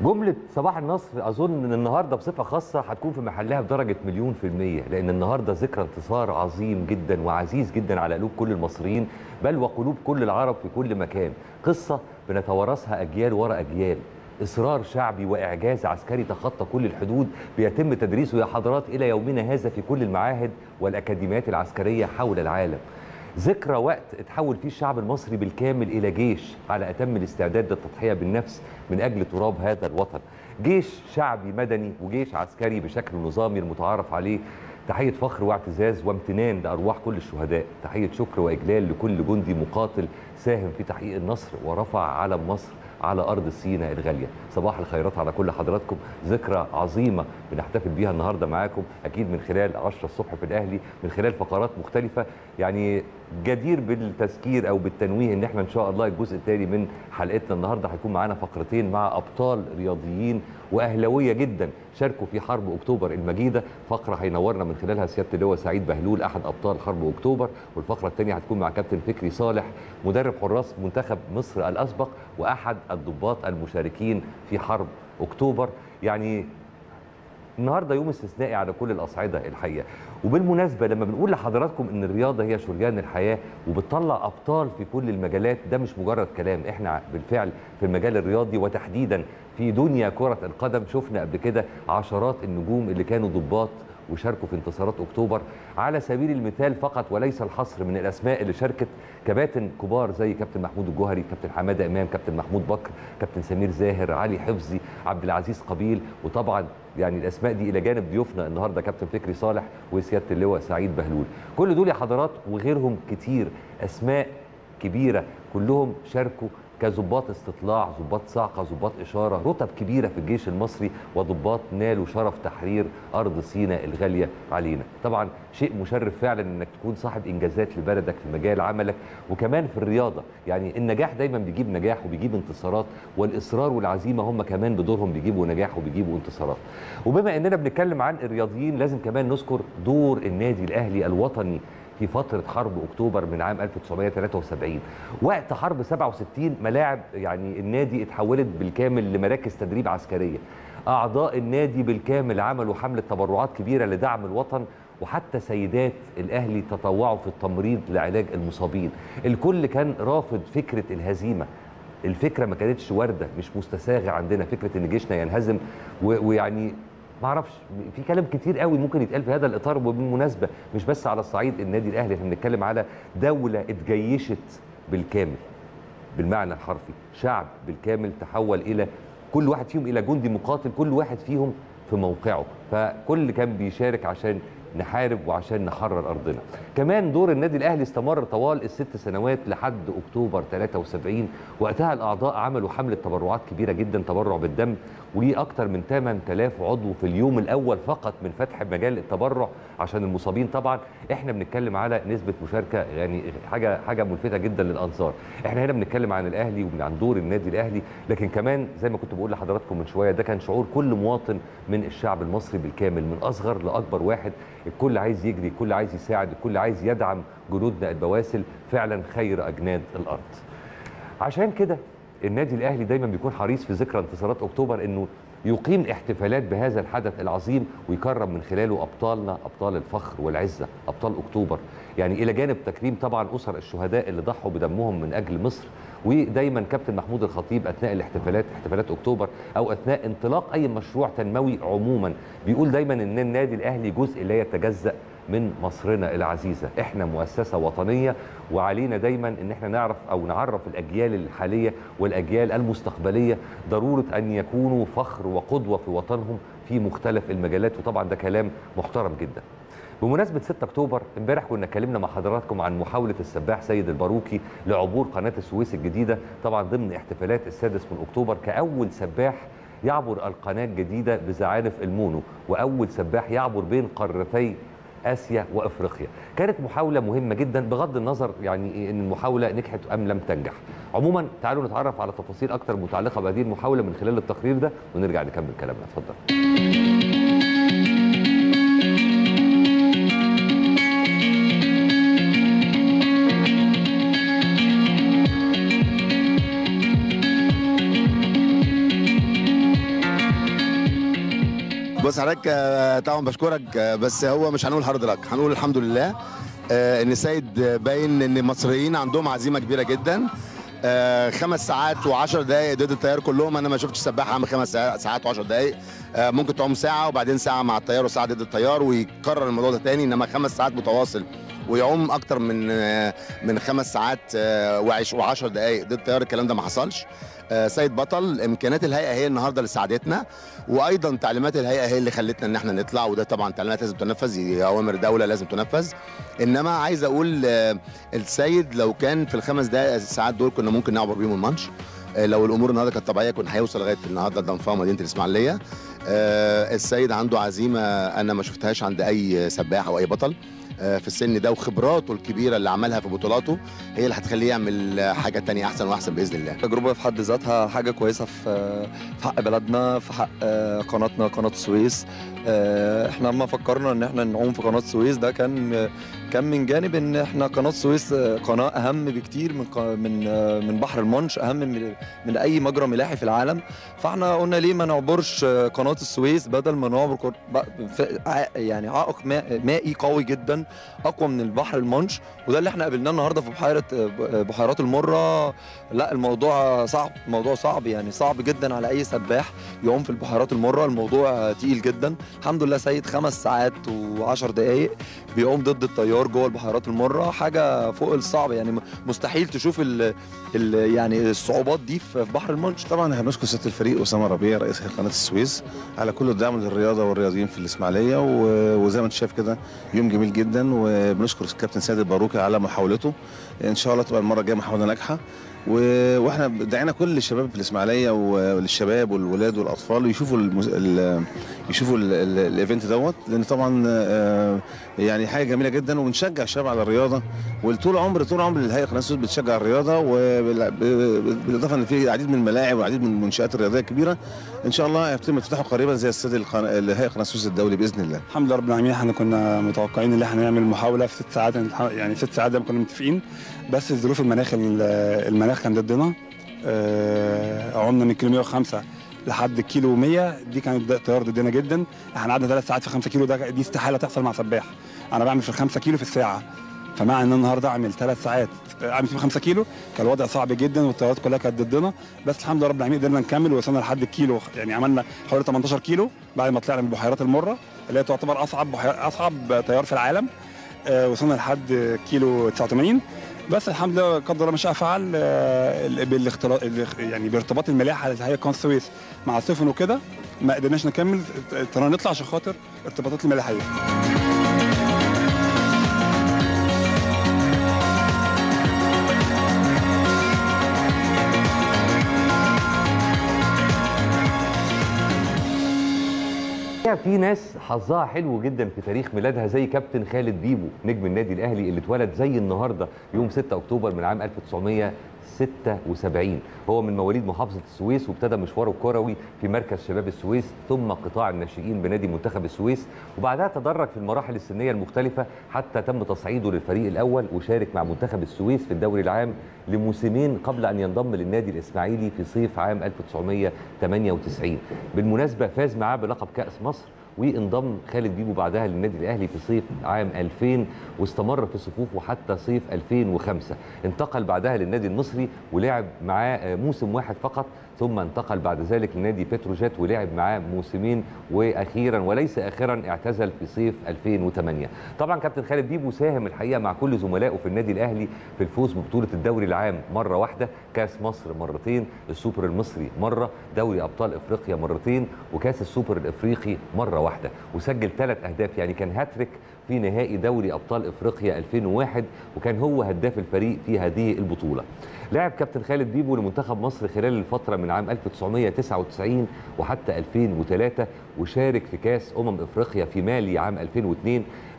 جملة صباح النصر أظن إن النهاردة بصفة خاصة هتكون في محلها بدرجة مليون في المية لأن النهاردة ذكرى انتصار عظيم جدا وعزيز جدا على قلوب كل المصريين بل وقلوب كل العرب في كل مكان قصة بنتوارثها أجيال ورا أجيال إصرار شعبي وإعجاز عسكري تخطى كل الحدود بيتم تدريسه يا حضرات إلى يومنا هذا في كل المعاهد والأكاديميات العسكرية حول العالم ذكرى وقت اتحول فيه الشعب المصري بالكامل الى جيش على اتم الاستعداد للتضحيه بالنفس من اجل تراب هذا الوطن. جيش شعبي مدني وجيش عسكري بشكل نظامي المتعارف عليه تحيه فخر واعتزاز وامتنان لارواح كل الشهداء، تحيه شكر واجلال لكل جندي مقاتل ساهم في تحقيق النصر ورفع علم مصر على ارض سيناء الغاليه صباح الخيرات على كل حضراتكم ذكرى عظيمه بنحتفل بيها النهارده معاكم اكيد من خلال 10 الصبح في الاهلي من خلال فقرات مختلفه يعني جدير بالتذكير او بالتنويه ان احنا ان شاء الله الجزء الثاني من حلقتنا النهارده هيكون معانا فقرتين مع ابطال رياضيين واهلاويه جدا شاركوا في حرب اكتوبر المجيده فقره هينورنا من خلالها سياده اللواء سعيد بهلول احد ابطال حرب اكتوبر والفقره الثانيه هتكون مع كابتن فكري صالح مدرب حراس منتخب مصر الاسبق واحد الضباط المشاركين في حرب اكتوبر يعني النهارده يوم استثنائي على كل الاصعده الحقيقه وبالمناسبه لما بنقول لحضراتكم ان الرياضه هي شريان الحياه وبتطلع ابطال في كل المجالات ده مش مجرد كلام احنا بالفعل في المجال الرياضي وتحديدا في دنيا كره القدم شفنا قبل كده عشرات النجوم اللي كانوا ضباط وشاركوا في انتصارات اكتوبر على سبيل المثال فقط وليس الحصر من الاسماء اللي شاركت كباتن كبار زي كابتن محمود الجوهري كابتن حماده امام كابتن محمود بكر كابتن سمير زاهر علي حفظي عبد العزيز قبيل وطبعا يعني الاسماء دي الى جانب ضيوفنا النهارده كابتن فكري صالح وسياده اللواء سعيد بهلول كل دول يا حضرات وغيرهم كتير اسماء كبيره كلهم شاركوا كظباط استطلاع ظباط صاعقه ظباط اشاره رتب كبيره في الجيش المصري وضباط نالوا شرف تحرير ارض سيناء الغاليه علينا طبعا شيء مشرف فعلا انك تكون صاحب انجازات لبلدك في مجال عملك وكمان في الرياضه يعني النجاح دايما بيجيب نجاح وبيجيب انتصارات والاصرار والعزيمه هم كمان بدورهم بيجيبوا نجاح وبيجيبوا انتصارات وبما اننا بنتكلم عن الرياضيين لازم كمان نذكر دور النادي الاهلي الوطني في فترة حرب أكتوبر من عام 1973 وقت حرب 67 ملاعب يعني النادي اتحولت بالكامل لمراكز تدريب عسكرية أعضاء النادي بالكامل عملوا حملة تبرعات كبيرة لدعم الوطن وحتى سيدات الأهلي تطوعوا في التمريض لعلاج المصابين الكل كان رافض فكرة الهزيمة الفكرة ما كانتش واردة مش مستساغة عندنا فكرة إن جيشنا ينهزم ويعني ما اعرفش في كلام كتير قوي ممكن يتقال في هذا الاطار وبالمناسبه مش بس على الصعيد النادي الاهلي احنا بنتكلم على دوله اتجيشت بالكامل بالمعنى الحرفي شعب بالكامل تحول الى كل واحد فيهم الى جندي مقاتل كل واحد فيهم في موقعه فكل كان بيشارك عشان نحارب وعشان نحرر ارضنا كمان دور النادي الاهلي استمر طوال الست سنوات لحد اكتوبر 73 وقتها الاعضاء عملوا حمله تبرعات كبيره جدا تبرع بالدم واكثر من 8000 عضو في اليوم الاول فقط من فتح مجال التبرع عشان المصابين طبعا احنا بنتكلم على نسبه مشاركه يعني حاجه حاجه ملفته جدا للانصار احنا هنا بنتكلم عن الاهلي وعن دور النادي الاهلي لكن كمان زي ما كنت بقول لحضراتكم من شويه ده كان شعور كل مواطن من الشعب المصري بالكامل من اصغر لاكبر واحد الكل عايز يجري الكل عايز يساعد الكل عايز يدعم جنودنا البواسل فعلا خير اجناد الارض عشان كده النادي الاهلي دايما بيكون حريص في ذكرى انتصارات اكتوبر انه يقيم احتفالات بهذا الحدث العظيم ويكرم من خلاله ابطالنا ابطال الفخر والعزه ابطال اكتوبر يعني الى جانب تكريم طبعا اسر الشهداء اللي ضحوا بدمهم من اجل مصر ودايما كابتن محمود الخطيب اثناء الاحتفالات احتفالات اكتوبر او اثناء انطلاق اي مشروع تنموي عموما بيقول دايما ان النادي الاهلي جزء لا يتجزا من مصرنا العزيزه احنا مؤسسه وطنيه وعلينا دايما ان احنا نعرف او نعرف الاجيال الحاليه والاجيال المستقبليه ضروره ان يكونوا فخر وقدوه في وطنهم في مختلف المجالات وطبعا ده كلام محترم جدا بمناسبة 6 أكتوبر امبارح كنا اتكلمنا مع حضراتكم عن محاولة السباح سيد الباروكي لعبور قناة السويس الجديدة طبعا ضمن احتفالات السادس من أكتوبر كأول سباح يعبر القناة الجديدة بزعانف المونو وأول سباح يعبر بين قارتي اسيا وافريقيا كانت محاوله مهمه جدا بغض النظر يعني ان المحاوله نجحت ام لم تنجح عموما تعالوا نتعرف على تفاصيل اكتر متعلقه بهذه المحاوله من خلال التقرير ده ونرجع نكمل كلامنا اتفضل بص حضرتك آه، طبعا بشكرك آه، بس هو مش هنقول هارد لك هنقول الحمد لله آه، ان سيد آه، باين ان المصريين عندهم عزيمه كبيره جدا آه، خمس ساعات و10 دقائق ضد التيار كلهم انا ما شفتش سباح عامل خمس ساعات ساعات و10 دقائق آه، ممكن تعوم ساعه وبعدين ساعه مع التيار وساعه ضد التيار ويكرر الموضوع ده تاني انما خمس ساعات متواصل ويعوم اكتر من آه، من خمس ساعات و10 دقائق ضد التيار الكلام ده ما حصلش آه، سيد بطل امكانيات الهيئه هي النهارده اللي ساعدتنا وايضا تعليمات الهيئه هي اللي خلتنا ان احنا نطلع وده طبعا تعليمات لازم تنفذ دي اوامر دوله لازم تنفذ انما عايز اقول آه، السيد لو كان في الخمس دقائق الساعات دول كنا ممكن نعبر بيهم الماتش آه، لو الامور النهارده كانت طبيعيه كنا هيوصل لغايه النهارده ضنفاه مدينه الاسماعيليه آه، السيد عنده عزيمه انا ما شفتهاش عند اي سباح او اي بطل آه، في السن ده وخبراته الكبيره اللي عملها في بطولاته هي اللي هتخليه يعمل آه، حاجه تانية احسن واحسن باذن الله تجربة في حد ذاتها حاجة كويسة في في حق بلدنا في حق آه، قناتنا قناة السويس آه، احنا لما فكرنا ان احنا نعوم في قناة السويس ده كان كان من جانب ان احنا قناة السويس آه، قناة اهم بكتير من ق- من آه، من بحر المانش اهم من من اي مجرى ملاحي في العالم فاحنا قلنا ليه ما نعبرش آه، قناة السويس بدل ما نعبر قر- ب- في ع- يعني عائق ماء- مائي قوي جدا اقوى من البحر المانش وده اللي احنا قابلناه النهارده في بحيره آه، ب- بحيرات المره لا الموضوع صعب الموضوع صعب يعني صعب جدا على اي سباح يعوم في البحيرات المره الموضوع تقيل جدا الحمد لله سيد خمس ساعات و10 دقائق بيعوم ضد التيار جوه البحيرات المره حاجه فوق الصعب يعني م- مستحيل تشوف ال ال يعني الصعوبات دي في في بحر المانش طبعا احنا بنشكر سياده الفريق اسامه ربيع رئيس هيئه قناه السويس على كل الدعم للرياضه والرياضيين في الاسماعيليه و- وزي ما انت شايف كده يوم جميل جدا وبنشكر الكابتن سيد الباروكي على محاولته ان شاء الله تبقى المره الجايه محاوله ناجحه و- واحنا دعينا كل الشباب في الاسماعيليه والشباب والولاد والاطفال يشوفوا المز... ال... يشوفوا ال- ال- الايفنت دوت لان طبعا آه، يعني حاجه جميله جدا وبنشجع الشباب على الرياضه وطول عمر طول عمر الهيئه قناه السويس بتشجع الرياضه وبالاضافه ان في العديد من الملاعب والعديد من المنشات الرياضيه الكبيره ان شاء الله هيتم افتتاحه قريبا زي استاد القنا- الهيئه قناه السويس الدولي باذن الله الحمد لله رب العالمين احنا كنا متوقعين ان احنا نعمل محاوله في ست ساعات يعني ست ساعات ده كنا متفقين بس ظروف المناخ المناخ كان ضدنا آه، عمنا من كيلو 105 لحد كيلو 100 دي كانت ده- تيار ضدنا جدا احنا قعدنا ثلاث ساعات في 5 كيلو ده دي استحاله تحصل مع سباح انا بعمل في 5 كيلو في الساعه فمع ان أنا النهارده اعمل ثلاث ساعات اعمل فيهم 5 كيلو كان الوضع صعب جدا والتيارات كلها كانت ضدنا بس الحمد لله رب العالمين قدرنا نكمل ووصلنا لحد الكيلو يعني عملنا حوالي 18 كيلو بعد ما طلعنا من البحيرات المره اللي هي تعتبر اصعب بحيرة اصعب تيار في العالم آه، وصلنا لحد كيلو 89 بس الحمد لله قدر الله ما شاء فعل آه، بالاختلاط الاخ- يعني بارتباط الملاحه اللي هي قناه السويس مع السفن وكده ما قدرناش نكمل اضطرينا نطلع عشان خاطر ارتباطات الملاحيه في ناس حظها حلو جدا في تاريخ ميلادها زي كابتن خالد بيبو نجم النادي الاهلي اللي اتولد زي النهارده يوم 6 اكتوبر من عام 1976 هو من مواليد محافظه السويس وابتدى مشواره الكروي في مركز شباب السويس ثم قطاع الناشئين بنادي منتخب السويس وبعدها تدرج في المراحل السنيه المختلفه حتى تم تصعيده للفريق الاول وشارك مع منتخب السويس في الدوري العام لموسمين قبل ان ينضم للنادي الاسماعيلي في صيف عام 1998 بالمناسبه فاز معاه بلقب كاس مصر وانضم خالد بيبو بعدها للنادي الاهلي في صيف عام 2000 واستمر في صفوفه حتى صيف 2005 انتقل بعدها للنادي المصري ولعب معاه آه، موسم واحد فقط ثم انتقل بعد ذلك لنادي بتروجيت ولعب معاه موسمين واخيرا وليس اخرا اعتزل في صيف 2008 طبعا كابتن خالد بيبو ساهم الحقيقه مع كل زملائه في النادي الاهلي في الفوز ببطوله الدوري العام مره واحده كاس مصر مرتين السوبر المصري مره دوري ابطال افريقيا مرتين وكاس السوبر الافريقي مره واحده وسجل ثلاث اهداف يعني كان هاتريك في نهائي دوري ابطال افريقيا 2001 وكان هو هداف الفريق في هذه البطوله لعب كابتن خالد بيبو لمنتخب مصر خلال الفتره من عام 1999 وحتى 2003 وشارك في كاس امم افريقيا في مالي عام 2002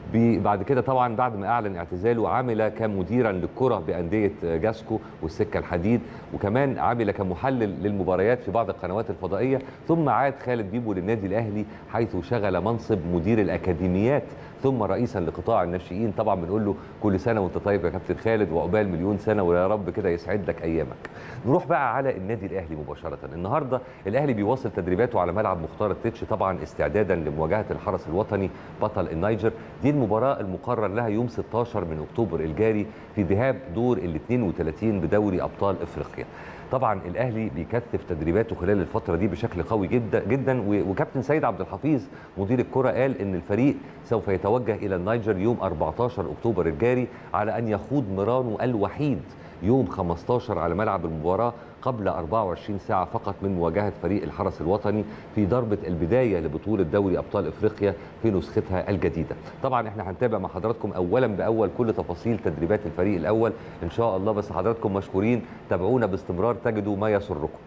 بي- بعد كده طبعا بعد ما اعلن اعتزاله عمل كمديرا للكره بانديه جاسكو والسكه الحديد وكمان عمل كمحلل للمباريات في بعض القنوات الفضائيه ثم عاد خالد بيبو للنادي الاهلي حيث شغل منصب مدير الاكاديميات ثم رئيسا لقطاع الناشئين طبعا بنقول له كل سنه وانت طيب يا كابتن خالد وعقبال مليون سنه ويا رب كده يسعد لك ايامك نروح بقى على النادي الاهلي مباشره النهارده الاهلي بيواصل تدريباته على ملعب مختار التتش طبعا استعدادا لمواجهه الحرس الوطني بطل النيجر دي المباراه المقرر لها يوم 16 من اكتوبر الجاري في ذهاب دور ال 32 بدوري ابطال افريقيا طبعا الاهلي بيكثف تدريباته خلال الفتره دي بشكل قوي جدا جدا و- وكابتن سيد عبد الحفيظ مدير الكره قال ان الفريق سوف يتوجه الى النيجر يوم 14 اكتوبر الجاري على ان يخوض ميرانو الوحيد يوم 15 على ملعب المباراه قبل 24 ساعه فقط من مواجهه فريق الحرس الوطني في ضربه البدايه لبطوله دوري ابطال افريقيا في نسختها الجديده. طبعا احنا هنتابع مع حضراتكم اولا باول كل تفاصيل تدريبات الفريق الاول ان شاء الله بس حضراتكم مشكورين تابعونا باستمرار تجدوا ما يسركم.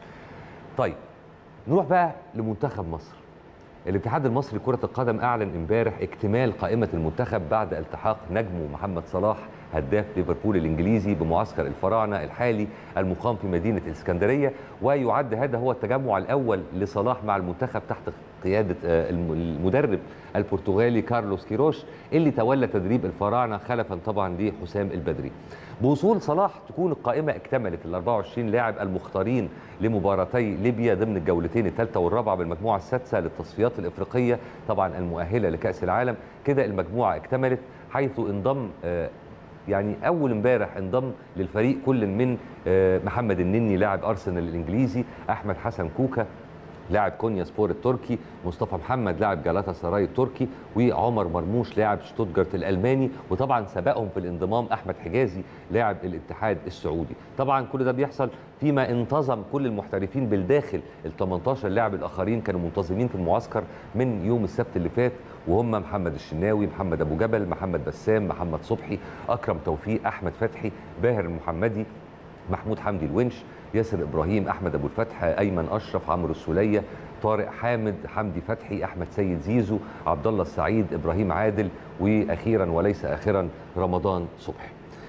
طيب نروح بقى لمنتخب مصر. الاتحاد المصري لكرة القدم أعلن امبارح اكتمال قائمة المنتخب بعد التحاق نجمه محمد صلاح هداف ليفربول الإنجليزي بمعسكر الفراعنة الحالي المقام في مدينة الإسكندرية ويعد هذا هو التجمع الأول لصلاح مع المنتخب تحت قيادة آه، الم- المدرب البرتغالي كارلوس كيروش اللي تولى تدريب الفراعنة خلفا طبعا لحسام البدري بوصول صلاح تكون القائمة اكتملت ال 24 لاعب المختارين لمباراتي ليبيا ضمن الجولتين الثالثة والرابعة بالمجموعة السادسة للتصفيات الإفريقية طبعا المؤهلة لكأس العالم كده المجموعة اكتملت حيث انضم آه، يعني اول امبارح انضم للفريق كل من آه، محمد النني لاعب ارسنال الانجليزي احمد حسن كوكا لاعب كونيا سبور التركي مصطفى محمد لاعب جالاتا سراي التركي وعمر مرموش لاعب شتوتجارت الالماني وطبعا سبقهم في الانضمام احمد حجازي لاعب الاتحاد السعودي طبعا كل ده بيحصل فيما انتظم كل المحترفين بالداخل ال 18 لاعب الاخرين كانوا منتظمين في المعسكر من يوم السبت اللي فات وهم محمد الشناوي محمد ابو جبل محمد بسام محمد صبحي اكرم توفيق احمد فتحي باهر المحمدي محمود حمدي الونش ياسر ابراهيم احمد ابو الفتح ايمن اشرف عمرو السوليه طارق حامد حمدي فتحي احمد سيد زيزو عبد الله السعيد ابراهيم عادل واخيرا وليس اخرا رمضان صبحي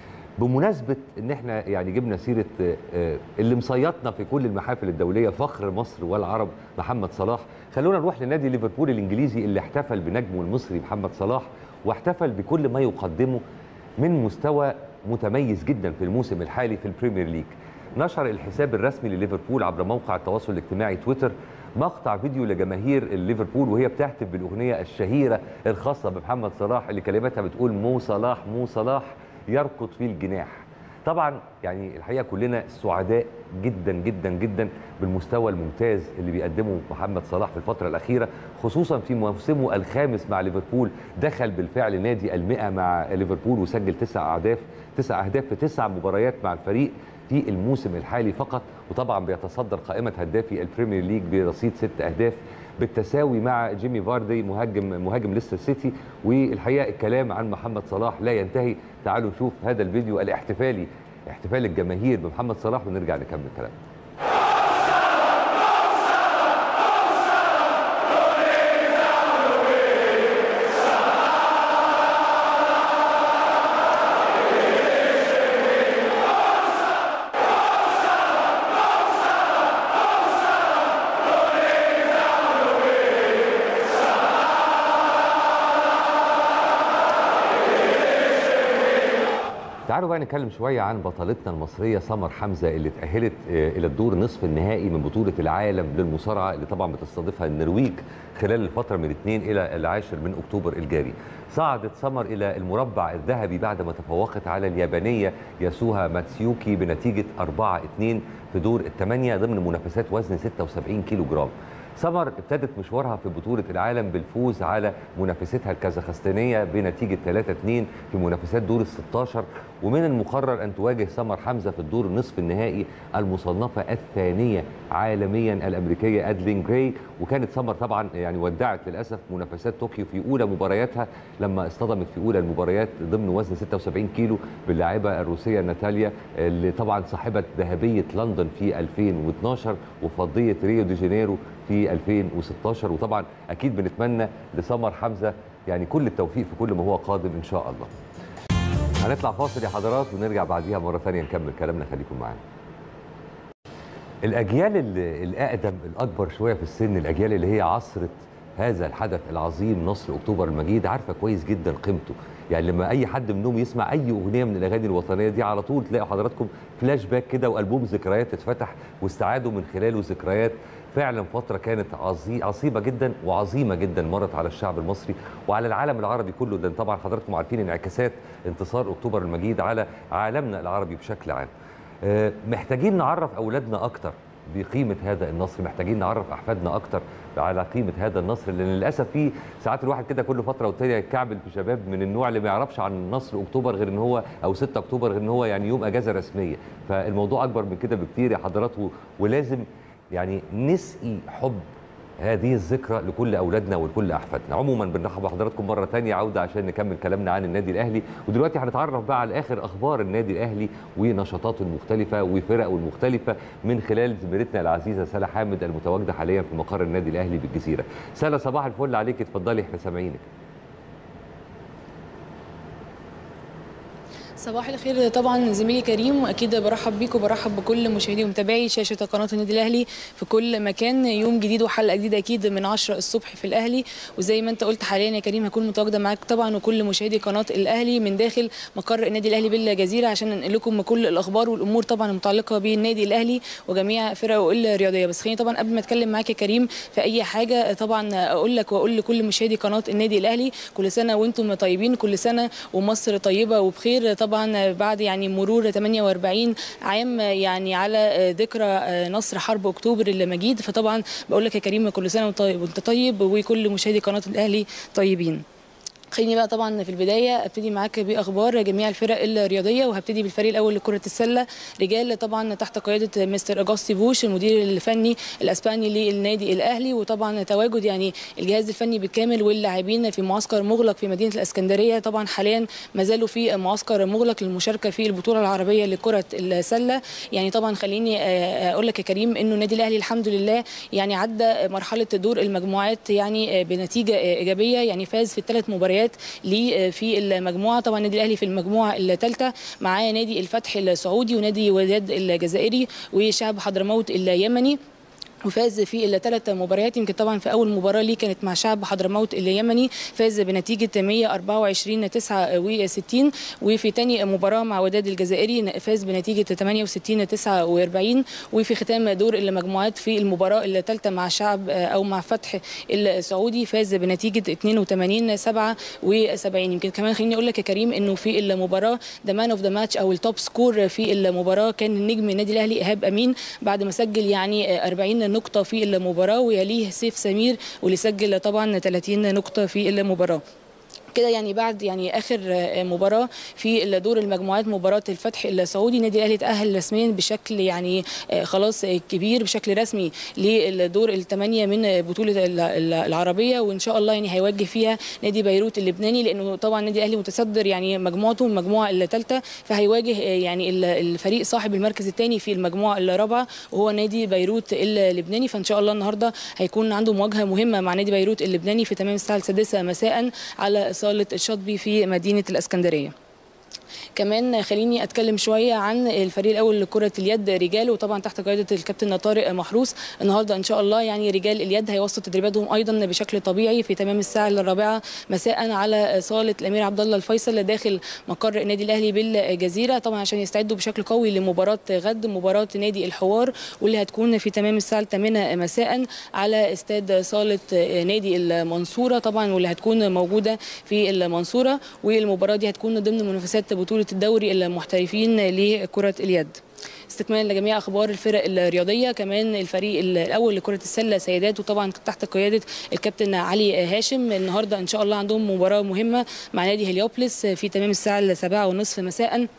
بمناسبه ان احنا يعني جبنا سيره آه، آه، اللي مصيطنا في كل المحافل الدوليه فخر مصر والعرب محمد صلاح خلونا نروح لنادي ليفربول الانجليزي اللي احتفل بنجمه المصري محمد صلاح واحتفل بكل ما يقدمه من مستوى متميز جدا في الموسم الحالي في البريمير ليج نشر الحساب الرسمي لليفربول عبر موقع التواصل الاجتماعي تويتر مقطع فيديو لجماهير الليفربول وهي بتهتف بالاغنيه الشهيره الخاصه بمحمد صلاح اللي كلماتها بتقول مو صلاح مو صلاح يركض في الجناح طبعا يعني الحقيقه كلنا سعداء جدا جدا جدا بالمستوى الممتاز اللي بيقدمه محمد صلاح في الفتره الاخيره خصوصا في موسمه الخامس مع ليفربول دخل بالفعل نادي المئة مع ليفربول وسجل تسع اهداف تسع اهداف في تسع مباريات مع الفريق في الموسم الحالي فقط وطبعا بيتصدر قائمه هدافي البريمير ليج برصيد ست اهداف بالتساوي مع جيمي فاردي مهاجم مهاجم ليستر سيتي والحقيقه الكلام عن محمد صلاح لا ينتهي تعالوا نشوف هذا الفيديو الاحتفالي احتفال الجماهير بمحمد صلاح ونرجع نكمل كلام تعالوا بقى نتكلم شويه عن بطلتنا المصريه سمر حمزه اللي اتاهلت آه، الى الدور نصف النهائي من بطوله العالم للمصارعه اللي طبعا بتستضيفها النرويج خلال الفتره من 2 الى العاشر من اكتوبر الجاري. صعدت سمر الى المربع الذهبي بعد ما تفوقت على اليابانيه ياسوها ماتسيوكي بنتيجه 4 2 في دور الثمانيه ضمن منافسات وزن 76 كيلو جرام. سمر ابتدت مشوارها في بطولة العالم بالفوز على منافستها الكازاخستانية بنتيجة 3-2 في منافسات دور ال 16 ومن المقرر أن تواجه سمر حمزة في الدور نصف النهائي المصنفة الثانية عالميا الأمريكية أدلين جراي وكانت سمر طبعا يعني ودعت للأسف منافسات طوكيو في أولى مبارياتها لما اصطدمت في أولى المباريات ضمن وزن 76 كيلو باللاعبة الروسية ناتاليا اللي طبعا صاحبة ذهبية لندن في 2012 وفضية ريو دي جانيرو في 2016 وطبعا اكيد بنتمنى لسمر حمزه يعني كل التوفيق في كل ما هو قادم ان شاء الله هنطلع فاصل يا حضرات ونرجع بعديها مره ثانيه نكمل كلامنا خليكم معانا الاجيال ال- الاقدم الاكبر شويه في السن الاجيال اللي هي عصرت هذا الحدث العظيم نصر اكتوبر المجيد عارفه كويس جدا قيمته يعني لما اي حد منهم يسمع اي اغنيه من الاغاني الوطنيه دي على طول تلاقي حضراتكم فلاش باك كده والبوم ذكريات اتفتح واستعادوا من خلاله ذكريات فعلا فتره كانت عظي- عصيبه جدا وعظيمه جدا مرت على الشعب المصري وعلى العالم العربي كله ده طبعا حضراتكم عارفين انعكاسات انتصار اكتوبر المجيد على عالمنا العربي بشكل عام آه، محتاجين نعرف اولادنا اكتر بقيمه هذا النصر محتاجين نعرف احفادنا اكتر على قيمه هذا النصر لان للاسف في ساعات الواحد كده كل فتره والتانيه يتكعبل في شباب من النوع اللي ما يعرفش عن نصر اكتوبر غير ان هو او 6 اكتوبر غير ان هو يعني يوم اجازه رسميه فالموضوع اكبر من كده بكتير يا حضرات و- ولازم يعني نسقي حب هذه الذكرى لكل اولادنا ولكل احفادنا عموما بنرحب بحضراتكم مره تانية عوده عشان نكمل كلامنا عن النادي الاهلي ودلوقتي هنتعرف بقى على اخر اخبار النادي الاهلي ونشاطاته المختلفه وفرقه المختلفه من خلال زميلتنا العزيزه سلا حامد المتواجده حاليا في مقر النادي الاهلي بالجزيره سلا صباح الفل عليك اتفضلي احنا سامعينك صباح الخير طبعا زميلي كريم واكيد برحب بيك وبرحب بكل مشاهدي ومتابعي شاشه قناه النادي الاهلي في كل مكان يوم جديد وحلقه جديده اكيد من 10 الصبح في الاهلي وزي ما انت قلت حاليا يا كريم هكون متواجده معاك طبعا وكل مشاهدي قناه الاهلي من داخل مقر النادي الاهلي بالجزيره عشان ننقل لكم كل الاخبار والامور طبعا المتعلقه بالنادي الاهلي وجميع فرقه الرياضيه بس خليني طبعا قبل ما اتكلم معاك يا كريم في اي حاجه طبعا اقول لك واقول لكل مشاهدي قناه النادي الاهلي كل سنه وانتم طيبين كل سنه ومصر طيبه وبخير طبعا بعد يعني مرور 48 عام يعني على ذكرى نصر حرب اكتوبر المجيد فطبعا بقول لك يا كريم كل سنه وانت طيب- وانت طيب وكل مشاهدي قناه الاهلي طيبين خليني بقى طبعا في البدايه ابتدي معاك باخبار جميع الفرق الرياضيه وهبتدي بالفريق الاول لكره السله رجال طبعا تحت قياده مستر اجاستي بوش المدير الفني الاسباني للنادي الاهلي وطبعا تواجد يعني الجهاز الفني بالكامل واللاعبين في معسكر مغلق في مدينه الاسكندريه طبعا حاليا ما زالوا في معسكر مغلق للمشاركه في البطوله العربيه لكره السله يعني طبعا خليني آه، اقول لك يا كريم انه النادي الاهلي الحمد لله يعني عدى مرحله دور المجموعات يعني آه، بنتيجه آه، ايجابيه يعني فاز في الثلاث مباريات ليه في المجموعه طبعا النادي الاهلي في المجموعه الثالثه معاه نادي الفتح السعودي ونادي وداد الجزائري وشعب حضرموت اليمني وفاز في الثلاث مباريات يمكن طبعا في اول مباراه ليه كانت مع شعب حضرموت اليمني فاز بنتيجه 124 69 وفي ثاني مباراه مع وداد الجزائري فاز بنتيجه 68 49 وفي ختام دور المجموعات في المباراه الثالثه مع شعب او مع فتح السعودي فاز بنتيجه 82 77 يمكن كمان خليني اقول لك يا كريم انه في المباراه ذا مان اوف ذا ماتش او التوب سكور في المباراه كان النجم النادي الاهلي ايهاب امين بعد ما سجل يعني 40 نقطه في المباراه ويليه سيف سمير واللي سجل طبعا 30 نقطه في المباراه كده يعني بعد يعني اخر آه، مباراه في دور المجموعات مباراه الفتح السعودي النادي الاهلي تاهل رسميا بشكل يعني آه، خلاص آه، كبير بشكل رسمي للدور الثمانيه من بطوله ال- ال- العربيه وان شاء الله يعني هيواجه فيها نادي بيروت اللبناني لانه طبعا النادي الاهلي متصدر يعني مجموعته المجموعه الثالثه فهيواجه آه، يعني ال- الفريق صاحب المركز الثاني في المجموعه الرابعه وهو نادي بيروت اللبناني فان شاء الله النهارده هيكون عنده مواجهه مهمه مع نادي بيروت اللبناني في تمام الساعه السادسه مساء على صاله الشاطبي في مدينه الاسكندريه كمان خليني اتكلم شويه عن الفريق الاول لكره اليد رجال وطبعا تحت قياده الكابتن طارق محروس النهارده ان شاء الله يعني رجال اليد هيوصلوا تدريباتهم ايضا بشكل طبيعي في تمام الساعه الرابعه مساء على صاله الامير عبد الله الفيصل داخل مقر النادي الاهلي بالجزيره طبعا عشان يستعدوا بشكل قوي لمباراه غد مباراه نادي الحوار واللي هتكون في تمام الساعه 8 مساء على استاد صاله نادي المنصوره طبعا واللي هتكون موجوده في المنصوره والمباراه دي هتكون ضمن منافسات بطوله الدوري المحترفين لكره اليد استكمالا لجميع اخبار الفرق الرياضيه كمان الفريق الاول لكره السله سيدات وطبعا تحت قياده الكابتن علي هاشم النهارده ان شاء الله عندهم مباراه مهمه مع نادي هليوبلس في تمام الساعه السابعة ونصف مساء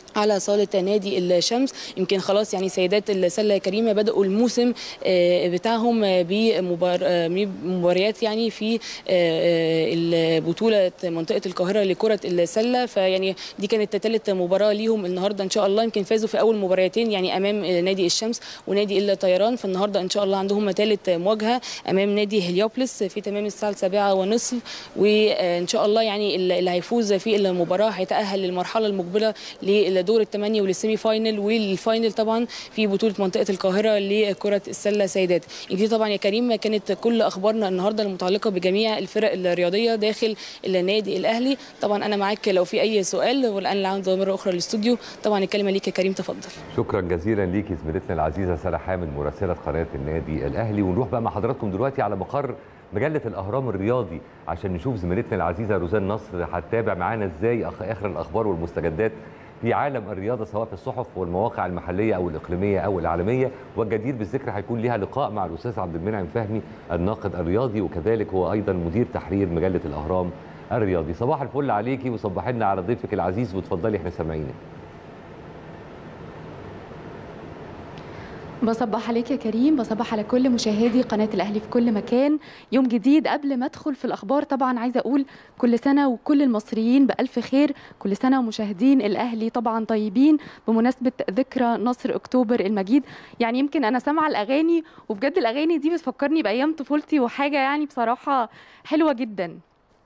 على صالة نادي الشمس يمكن خلاص يعني سيدات السلة كريمة بدأوا الموسم آه، بتاعهم آه، بمبار- آه، بمباريات يعني في آه، بطولة منطقة القاهرة لكرة السلة فيعني دي كانت ثالث مباراة ليهم النهاردة إن شاء الله يمكن فازوا في أول مباراتين يعني أمام نادي الشمس ونادي الطيران فالنهاردة إن شاء الله عندهم ثالث مواجهة أمام نادي هليوبلس في تمام الساعة السابعة ونصف وإن شاء الله يعني اللي هيفوز في المباراة هيتأهل للمرحلة المقبلة لدور الثمانية وللسيمي فاينل والفاينل طبعا في بطولة منطقة القاهرة لكرة السلة سيدات دي طبعا يا كريم كانت كل أخبارنا النهاردة المتعلقة بجميع الفرق الرياضية داخل النادي الأهلي طبعا أنا معاك لو في أي سؤال والآن العودة مرة أخرى للاستوديو طبعا الكلمة ليك يا كريم تفضل شكرا جزيلا ليكي زميلتنا العزيزه ساره حامد مراسله قناه النادي الاهلي ونروح بقى مع حضراتكم دلوقتي على مقر مجله الاهرام الرياضي عشان نشوف زميلتنا العزيزه روزان نصر هتتابع معانا ازاي أخ- اخر الاخبار والمستجدات في عالم الرياضه سواء في الصحف والمواقع المحليه او الاقليميه او العالميه والجدير بالذكر هيكون ليها لقاء مع الاستاذ عبد المنعم فهمي الناقد الرياضي وكذلك هو ايضا مدير تحرير مجله الاهرام الرياضي صباح الفل عليكي وصباح لنا على ضيفك العزيز وتفضلي احنا سامعينك بصبح عليك يا كريم بصبح على كل مشاهدي قناة الأهلي في كل مكان يوم جديد قبل ما أدخل في الأخبار طبعا عايزة أقول كل سنة وكل المصريين بألف خير كل سنة ومشاهدين الأهلي طبعا طيبين بمناسبة ذكرى نصر أكتوبر المجيد يعني يمكن أنا سامعة الأغاني وبجد الأغاني دي بتفكرني بأيام طفولتي وحاجة يعني بصراحة حلوة جدا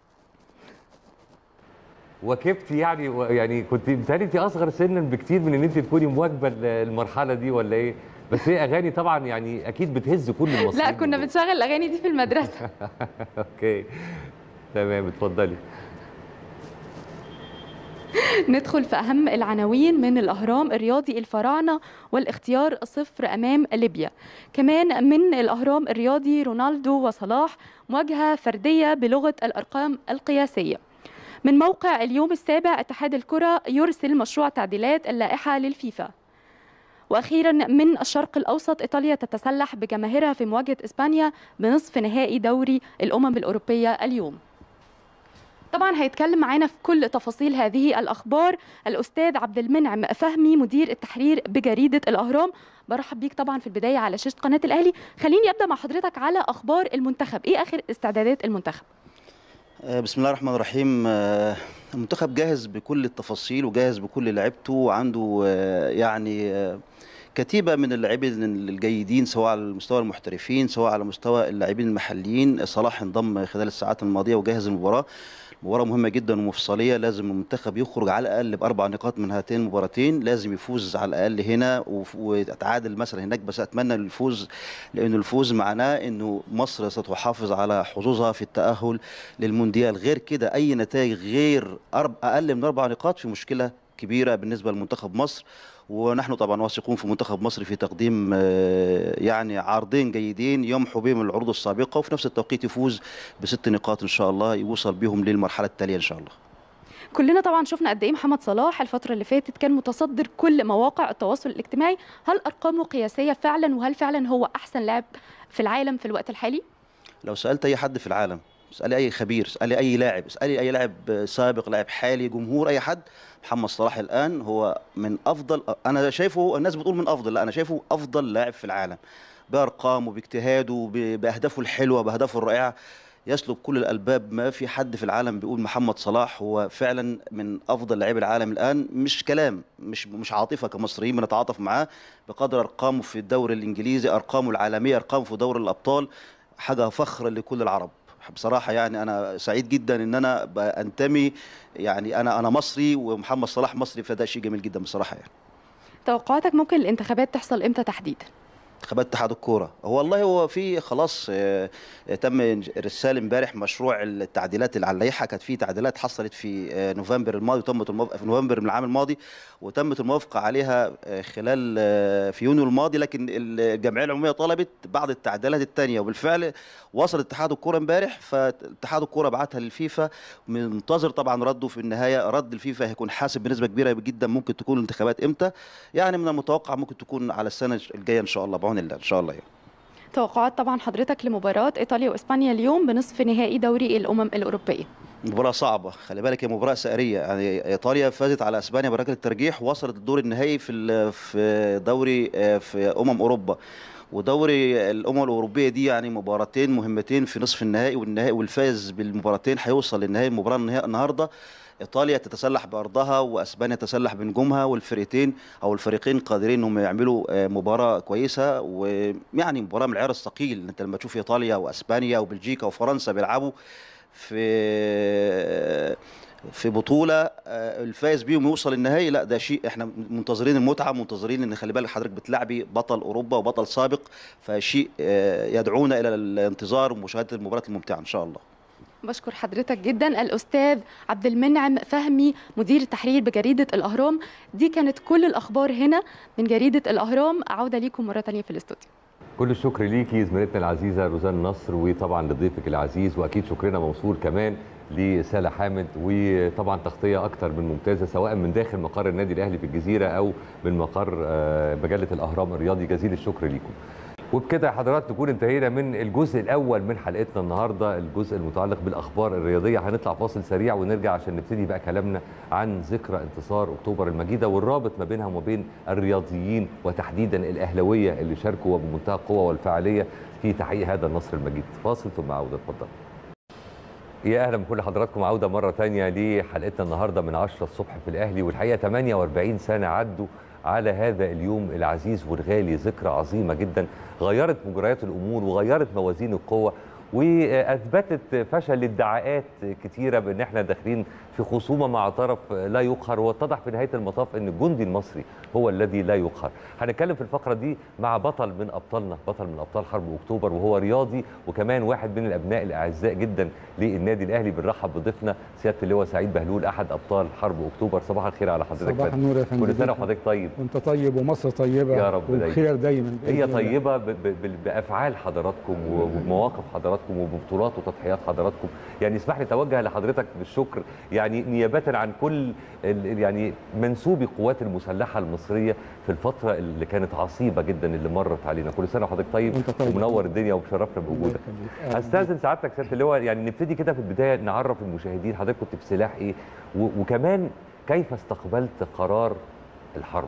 وكبت يعني يعني كنت بتهيألي انت اصغر سنا بكتير من ان انت تكوني مواكبه المرحله دي ولا ايه؟ بس هي اغاني طبعا يعني اكيد بتهز كل المصريين لا كنا بنشغل الأغاني دي في المدرسة اوكي تمام اتفضلي ندخل في أهم العناوين من الأهرام الرياضي الفراعنة والاختيار صفر أمام ليبيا كمان من الأهرام الرياضي رونالدو وصلاح مواجهة فردية بلغة الأرقام القياسية من موقع اليوم السابع اتحاد الكرة يرسل مشروع تعديلات اللائحة للفيفا واخيرا من الشرق الاوسط ايطاليا تتسلح بجماهيرها في مواجهه اسبانيا بنصف نهائي دوري الامم الاوروبيه اليوم طبعا هيتكلم معانا في كل تفاصيل هذه الاخبار الاستاذ عبد المنعم فهمي مدير التحرير بجريده الاهرام برحب بيك طبعا في البدايه على شاشه قناه الاهلي خليني ابدا مع حضرتك على اخبار المنتخب ايه اخر استعدادات المنتخب آه، بسم الله الرحمن الرحيم آه، المنتخب جاهز بكل التفاصيل وجاهز بكل لعيبته وعنده آه، يعني آه، كتيبة من اللاعبين الجيدين سواء على مستوى المحترفين سواء على مستوى اللاعبين المحليين صلاح انضم خلال الساعات الماضية وجهز المباراة مباراة مهمة جدا ومفصلية لازم المنتخب يخرج على الأقل بأربع نقاط من هاتين المباراتين لازم يفوز على الأقل هنا وف- ويتعادل مثلا هناك بس أتمنى الفوز لأنه الفوز معناه أنه مصر ستحافظ على حظوظها في التأهل للمونديال غير كده أي نتائج غير أرب أقل من أربع نقاط في مشكلة كبيرة بالنسبة لمنتخب مصر ونحن طبعا واثقون في منتخب مصر في تقديم آه، يعني عرضين جيدين يمحو بهم العروض السابقة وفي نفس التوقيت يفوز بست نقاط إن شاء الله يوصل بهم للمرحلة التالية إن شاء الله كلنا طبعا شفنا قد ايه محمد صلاح الفتره اللي فاتت كان متصدر كل مواقع التواصل الاجتماعي هل ارقامه قياسيه فعلا وهل فعلا هو احسن لاعب في العالم في الوقت الحالي لو سألت أي حد في العالم اسألي أي خبير اسألي أي لاعب اسألي أي لاعب سابق لاعب حالي جمهور أي حد محمد صلاح الآن هو من أفضل أنا شايفه الناس بتقول من أفضل لا أنا شايفه أفضل لاعب في العالم بأرقامه باجتهاده ب- بأهدافه الحلوة بأهدافه الرائعة يسلب كل الألباب ما في حد في العالم بيقول محمد صلاح هو فعلا من أفضل لاعبي العالم الآن مش كلام مش مش عاطفة كمصريين بنتعاطف معاه بقدر أرقامه في الدوري الإنجليزي أرقامه العالمية أرقامه في دوري الأبطال حاجة فخر لكل العرب بصراحة يعني أنا سعيد جدا إن أنا أنتمي يعني أنا أنا مصري ومحمد صلاح مصري فده شيء جميل جدا بصراحة يعني توقعاتك ممكن الانتخابات تحصل امتى تحديدا انتخابات اتحاد الكوره هو والله هو في خلاص آه، آه، تم ارسال امبارح مشروع التعديلات اللي على اللائحه كانت في تعديلات حصلت في آه، نوفمبر الماضي وتمت الموافقه في نوفمبر من العام الماضي وتمت الموافقه عليها آه، خلال آه، في يونيو الماضي لكن الجمعيه العموميه طلبت بعض التعديلات الثانيه وبالفعل وصل اتحاد الكوره امبارح فاتحاد الكوره بعتها للفيفا منتظر طبعا رده في النهايه رد الفيفا هيكون حاسب بنسبه كبيره جدا ممكن تكون الانتخابات امتى يعني من المتوقع ممكن تكون على السنه الجايه ان شاء الله بعون الله ان شاء الله يعني. توقعات طبعا حضرتك لمباراه ايطاليا واسبانيا اليوم بنصف نهائي دوري الامم الاوروبيه مباراة صعبة خلي بالك هي مباراة سائرية يعني ايطاليا فازت على اسبانيا بركلة الترجيح وصلت الدور النهائي في ال- في دوري آه، في امم اوروبا ودوري الامم الاوروبيه دي يعني مباراتين مهمتين في نصف النهائي والنهائي والفائز بالمباراتين هيوصل للنهائي المباراه النهائي النهارده ايطاليا تتسلح بارضها واسبانيا تتسلح بنجومها والفرقتين او الفريقين قادرين انهم يعملوا آه، مباراه كويسه ويعني مباراه من العيار الثقيل انت لما تشوف ايطاليا واسبانيا وبلجيكا وفرنسا بيلعبوا في في بطوله آه، الفائز بيهم يوصل النهائي لا ده شيء احنا منتظرين المتعه منتظرين ان خلي بالك حضرتك بتلعبي بطل اوروبا وبطل سابق فشيء آه، يدعونا الى الانتظار ومشاهده المباراه الممتعه ان شاء الله بشكر حضرتك جدا الأستاذ عبد المنعم فهمي مدير التحرير بجريدة الأهرام دي كانت كل الأخبار هنا من جريدة الأهرام عودة ليكم مرة تانية في الاستوديو كل الشكر ليكي زميلتنا العزيزه روزان نصر وطبعا لضيفك العزيز واكيد شكرنا موصول كمان لسالة حامد وطبعا تغطيه اكتر من ممتازه سواء من داخل مقر النادي الاهلي في الجزيره او من مقر آه، مجله الاهرام الرياضي جزيل الشكر ليكم وبكده يا حضرات نكون انتهينا من الجزء الاول من حلقتنا النهارده الجزء المتعلق بالاخبار الرياضيه هنطلع فاصل سريع ونرجع عشان نبتدي بقى كلامنا عن ذكرى انتصار اكتوبر المجيده والرابط ما بينها وما بين الرياضيين وتحديدا الاهلاويه اللي شاركوا وبمنتهى القوه والفعاليه في تحقيق هذا النصر المجيد فاصل ثم عوده اتفضل يا اهلا بكل حضراتكم عوده مره تانية لحلقتنا النهارده من 10 الصبح في الاهلي والحقيقه 48 سنه عدوا على هذا اليوم العزيز والغالي ذكرى عظيمه جدا غيرت مجريات الامور وغيرت موازين القوه واثبتت فشل الادعاءات كتيره بان احنا داخلين في خصومه مع طرف لا يقهر واتضح في نهايه المطاف ان الجندي المصري هو الذي لا يقهر هنتكلم في الفقره دي مع بطل من ابطالنا بطل من ابطال حرب اكتوبر وهو رياضي وكمان واحد من الابناء الاعزاء جدا للنادي الاهلي بنرحب بضيفنا سياده اللواء سعيد بهلول احد ابطال حرب اكتوبر صباح الخير على حضرتك صباح فندم. النور يا فندم كل سنه وحضرتك طيب وانت طيب ومصر طيبه يا رب دايما. وبخير دايما بإذن هي الله. طيبه ب- ب- ب- بافعال حضراتكم وبمواقف حضراتكم وببطولات وتضحيات حضراتكم يعني اسمح لي اتوجه لحضرتك بالشكر يعني نيابه عن كل ال- يعني منسوبي القوات المسلحه المصريه في الفتره اللي كانت عصيبه جدا اللي مرت علينا كل سنه وحضرتك طيب وانت طيب. ومنور الدنيا ومشرفنا الله بوجودك يخليك. أهلاً استاذن سعادتك سياده اللواء يعني نبتدي كده في البدايه نعرف المشاهدين حضرتك كنت في سلاح ايه و- وكمان كيف استقبلت قرار الحرب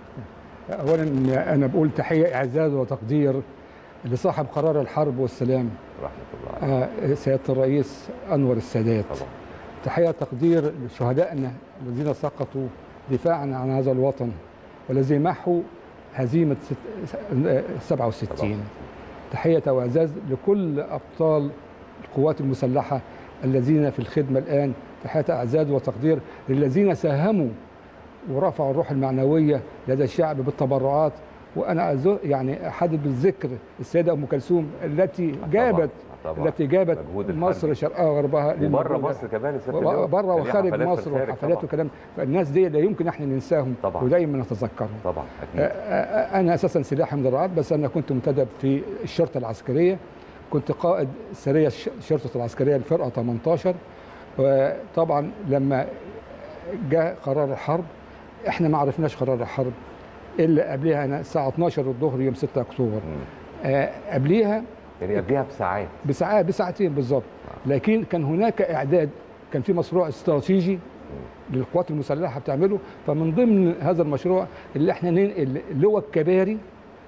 اولا انا بقول تحيه اعزاز وتقدير لصاحب قرار الحرب والسلام رحمه الله عليه. آه، سياده الرئيس انور السادات طبعا تحيه تقدير لشهدائنا الذين سقطوا دفاعا عن هذا الوطن والذي محوا هزيمه ست- آه، 67 تحيه واعزاز لكل ابطال القوات المسلحه الذين في الخدمه الان تحيه اعزاز وتقدير للذين ساهموا ورفعوا الروح المعنويه لدى الشعب بالتبرعات وانا أزو- يعني احدد بالذكر السيده ام كلثوم التي جابت طبعا طبعا التي جابت مجهود مصر الحربي. شرقها وغربها وبره للمجهود ده. مصر كمان يا سيادة اللواء. بره كان ليها وخارج حفلات في مصر الخارج وحفلات طبعاً. وكلام فالناس دي لا يمكن احنا ننساهم طبعاً. ودايما نتذكرهم طبعا آه، اكيد آه، انا اساسا سلاحي مدرعات بس انا كنت منتدب في الشرطه العسكريه كنت قائد سريه الش- الشرطه العسكريه الفرقه 18 وطبعا لما جاء قرار الحرب احنا ما عرفناش قرار الحرب الا قبلها انا الساعه 12 الظهر يوم 6 اكتوبر مم. آه، قبليها يعني قبلها بساعات بساعات بساعتين بالظبط لكن كان هناك اعداد كان في مشروع استراتيجي للقوات المسلحه بتعمله فمن ضمن هذا المشروع اللي احنا ننقل لواء الكباري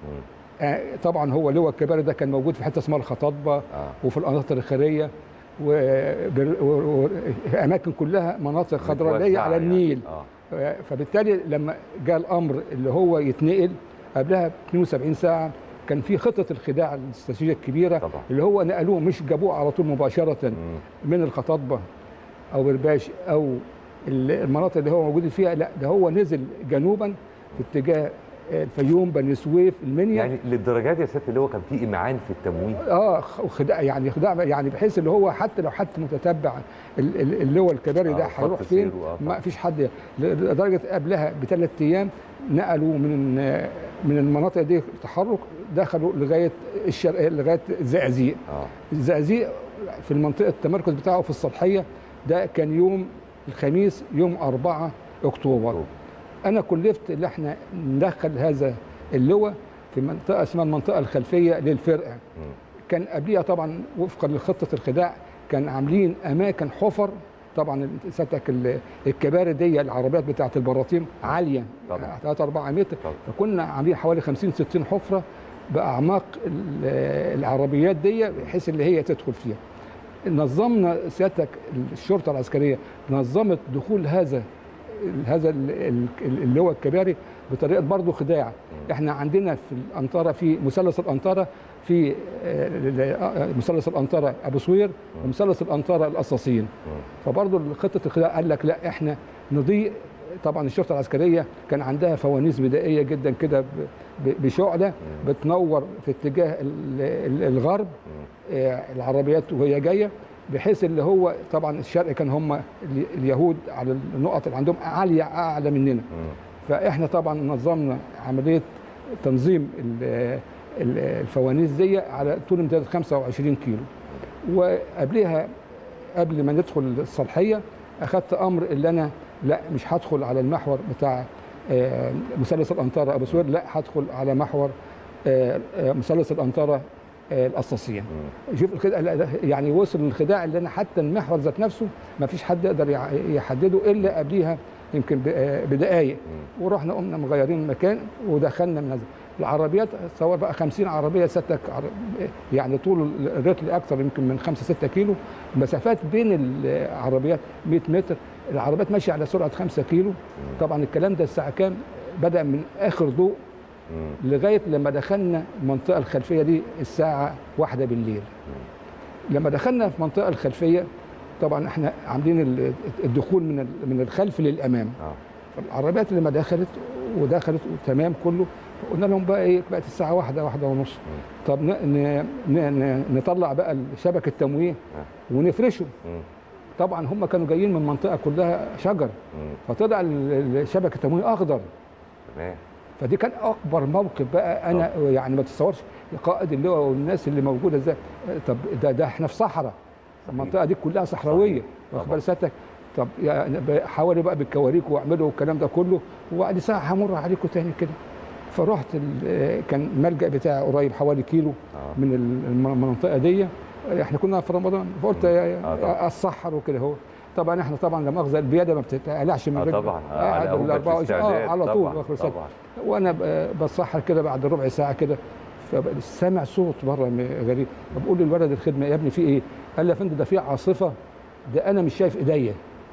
آه، طبعا هو لواء الكباري ده كان موجود في حته اسمها الخطاطبه اه وفي القناطر الخيريه واماكن كلها مناطق خضراء اللي هي متوزعة على يعني. النيل اه آه، فبالتالي لما جاء الامر اللي هو يتنقل قبلها ب 72 ساعه كان في خطه الخداع الاستراتيجيه الكبيره طبعا. اللي هو نقلوه مش جابوه على طول مباشره مم. من الخطاطبه او رباش او ال- المناطق اللي هو موجود فيها لا ده هو نزل جنوبا في اتجاه الفيوم بني سويف المنيا يعني للدرجات دي يا سياده اللواء كان في امعان في التموين اه خ- خداع يعني خداع يعني بحيث اللي هو حتى لو حد متتبع ال- ال- اللي هو الكباري ده آه، خط هيروح فين سيره، آه، ما طبعا. فيش حد لدرجه قبلها بثلاث ايام نقلوا من من المناطق دي تحرك دخلوا لغايه الشرق لغايه الزقازيق اه الزقازيق في المنطقه التمركز بتاعه في الصالحيه ده كان يوم الخميس يوم 4 اكتوبر أكتوبر. انا كلفت ان احنا ندخل هذا اللواء في منطقه اسمها المنطقه الخلفيه للفرقه مم. كان قبليها طبعا وفقا لخطه الخداع كان عاملين اماكن حفر طبعا سيادتك ال- الكباري دي العربيات بتاعت البراطيم عاليه طبعا. 3 4 متر طبعا. فكنا عاملين حوالي 50 60 حفره باعماق ال- العربيات دي بحيث اللي هي تدخل فيها نظمنا سيادتك الشرطه العسكريه نظمت دخول هذا هذا ال- ال- اللي هو الكباري بطريقه برضه خداع احنا عندنا في الانطره في مثلث الانطره في آه، ال- مثلث الانطره ابو سوير ومثلث الانطره القصاصين فبرضه خطه الخداع قال لك لا احنا نضيء طبعا الشرطه العسكريه كان عندها فوانيس بدائيه جدا كده ب- ب- بشعله بتنور في اتجاه ال- ال- الغرب آه، العربيات وهي جايه بحيث اللي هو طبعا الشرق كان هم ال- اليهود على النقط اللي عندهم عاليه اعلى مننا فاحنا طبعا نظمنا عمليه تنظيم ال- ال- الفوانيس دي على طول امتداد 25 كيلو وقبلها قبل ما ندخل الصالحيه اخذت امر اللي انا لا مش هدخل على المحور بتاع آه، مثلث الانطره ابو سوير لا هدخل على محور آه، آه، مثلث الانطره آه، القصاصين شوف الخداع لا، ده يعني وصل للخداع اللي انا حتى المحور ذات نفسه ما فيش حد يقدر يع- يحدده الا قبليها يمكن ب- آه، بدقائق ورحنا قمنا مغيرين المكان ودخلنا من هذا العربيات سواء بقى 50 عربيه ستك عر- يعني طول الرتل اكثر يمكن من 5 6 كيلو مسافات بين العربيات 100 متر العربيات ماشيه على سرعه 5 كيلو طبعا الكلام ده الساعه كام بدا من اخر ضوء لغايه لما دخلنا المنطقه الخلفيه دي الساعه واحدة بالليل لما دخلنا في المنطقه الخلفيه طبعا احنا عاملين ال- الدخول من ال- من الخلف للامام فالعربيات لما دخلت ودخلت تمام كله قلنا لهم بقى ايه بقت الساعه واحدة واحدة ونص طب ن- ن- ن- ن- نطلع بقى شبكه تمويه ونفرشه طبعا هم كانوا جايين من منطقه كلها شجر فطلع ال- ال- شبكه التمويه اخضر تمام فدي كان اكبر موقف بقى انا يعني ما تتصورش قائد اللواء والناس اللي موجوده ازاي طب ده ده احنا في صحراء المنطقه دي كلها صحراويه واخد بال سيادتك طب يعني ب- حاولوا بقى بالكواريك واعملوا الكلام ده كله وبعد ساعه همر عليكم تاني كده فرحت ال- كان الملجا بتاعي قريب حوالي كيلو من الم- المنطقه دي احنا كنا في رمضان فقلت اتسحر وكده هو طبعا احنا طبعا لا مؤاخذه البياده ما بتتقلعش من آه رجلك. طبعا. آه، قاعد على أوبة ال 24 اه الاستعداد. على طول طبعاً، واخد بالك. طبعاً. وانا ب- بتسحر كده بعد ربع ساعه كده فسامع صوت بره م- غريب بقول للولد الخدمه يا ابني في ايه؟ قال لي يا فندم ده في عاصفه ده انا مش شايف ايديا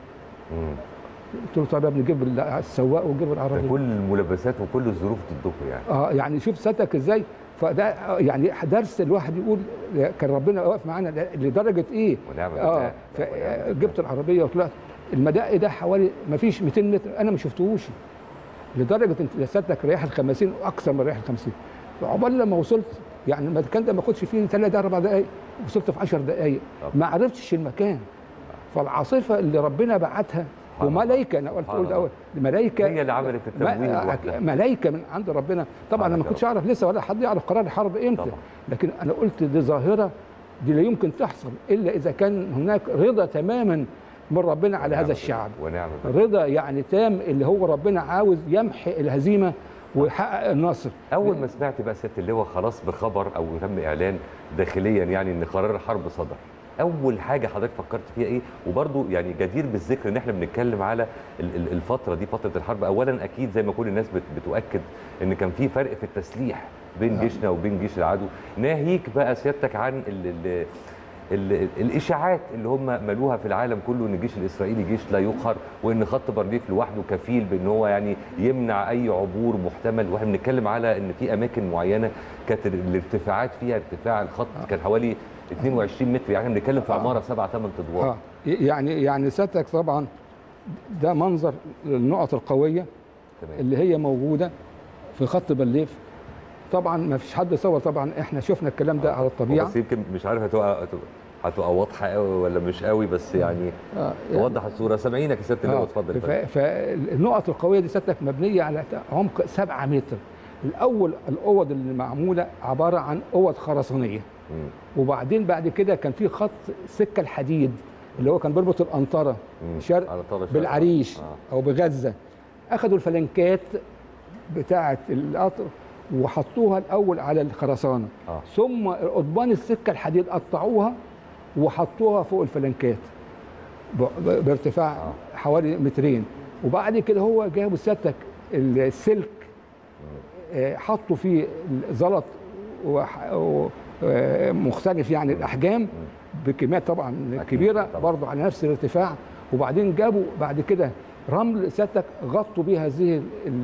قلت له طب يا ابني جيب ال- السواق وجيب ده العربيه كل الملابسات وكل الظروف ضدكم يعني اه يعني شوف سيادتك ازاي فده آه، يعني درس الواحد يقول كان ربنا واقف معانا ل- لدرجه ايه؟ ونعم اه فجبت العربيه وطلعت المدق ده حوالي ما فيش 200 متر انا ما شفتهوش لدرجه انت سيادتك رايح ال 50 واكثر من رايح ال 50 عقبال لما وصلت يعني المكان ده ما خدش فيه ثلاث اربع دقائق وصلت في 10 دقائق ما عرفتش المكان فالعاصفه اللي ربنا بعتها وملائكه انا قلت قلت اول ملائكه هي اللي عملت التمويه ما- لوحدها. ملائكه من عند ربنا طبعا انا ما كنتش اعرف لسه ولا حد يعرف قرار الحرب امتى طبعا. لكن انا قلت دي ظاهره دي لا يمكن تحصل الا اذا كان هناك رضا تماما من ربنا على هذا الشعب ونعم بالله. رضا يعني تام اللي هو ربنا عاوز يمحي الهزيمه ويحقق النصر اول ما سمعت بقى سياده اللواء خلاص بخبر او تم اعلان داخليا يعني ان قرار الحرب صدر اول حاجه حضرتك فكرت فيها ايه وبرضو يعني جدير بالذكر ان احنا بنتكلم على ال- ال- الفتره دي فتره الحرب اولا اكيد زي ما كل الناس بت- بتؤكد ان كان في فرق في التسليح بين جيشنا وبين جيش العدو ناهيك بقى سيادتك عن ال ال ال الاشاعات اللي هم مالوها في العالم كله ان الجيش الاسرائيلي جيش لا يقهر وان خط بارليف لوحده كفيل بان هو يعني يمنع اي عبور محتمل واحنا بنتكلم على ان في اماكن معينه كانت الارتفاعات فيها ارتفاع الخط كان حوالي 22 متر يعني احنا بنتكلم في عماره سبع ثمان ادوار اه يعني يعني سيادتك طبعا ده منظر النقط القويه تمام. اللي هي موجوده في خط بليف طبعا ما فيش حد صور طبعا احنا شفنا الكلام ده على الطبيعه بس يمكن مش عارف هتبقى هتبقى- هتبقى واضحه قوي ولا مش قوي بس يعني آه، يعني- توضح الصوره سامعينك يا سياده اللواء اتفضل ف- اتفضل. فالنقط القويه دي سيادتك مبنيه على عمق 7 متر الاول الاوض اللي معموله عباره عن اوض خرسانيه مم. وبعدين بعد كده كان في خط سكه الحديد اللي هو كان بيربط الانطره مم. شرق على طول شرق. بالعريش آه. او بغزه اخذوا الفلنكات بتاعه القطر وحطوها الاول على الخرسانه آه. ثم قضبان السكه الحديد قطعوها وحطوها فوق الفلنكات ب- بارتفاع حوالي مترين وبعد كده هو جابوا سيادتك السلك آه، حطوا فيه زلط وح- و- آه، مختلف يعني الاحجام بكميات طبعا كبيره برضه على نفس الارتفاع وبعدين جابوا بعد كده رمل سيادتك غطوا بيه هذه ال-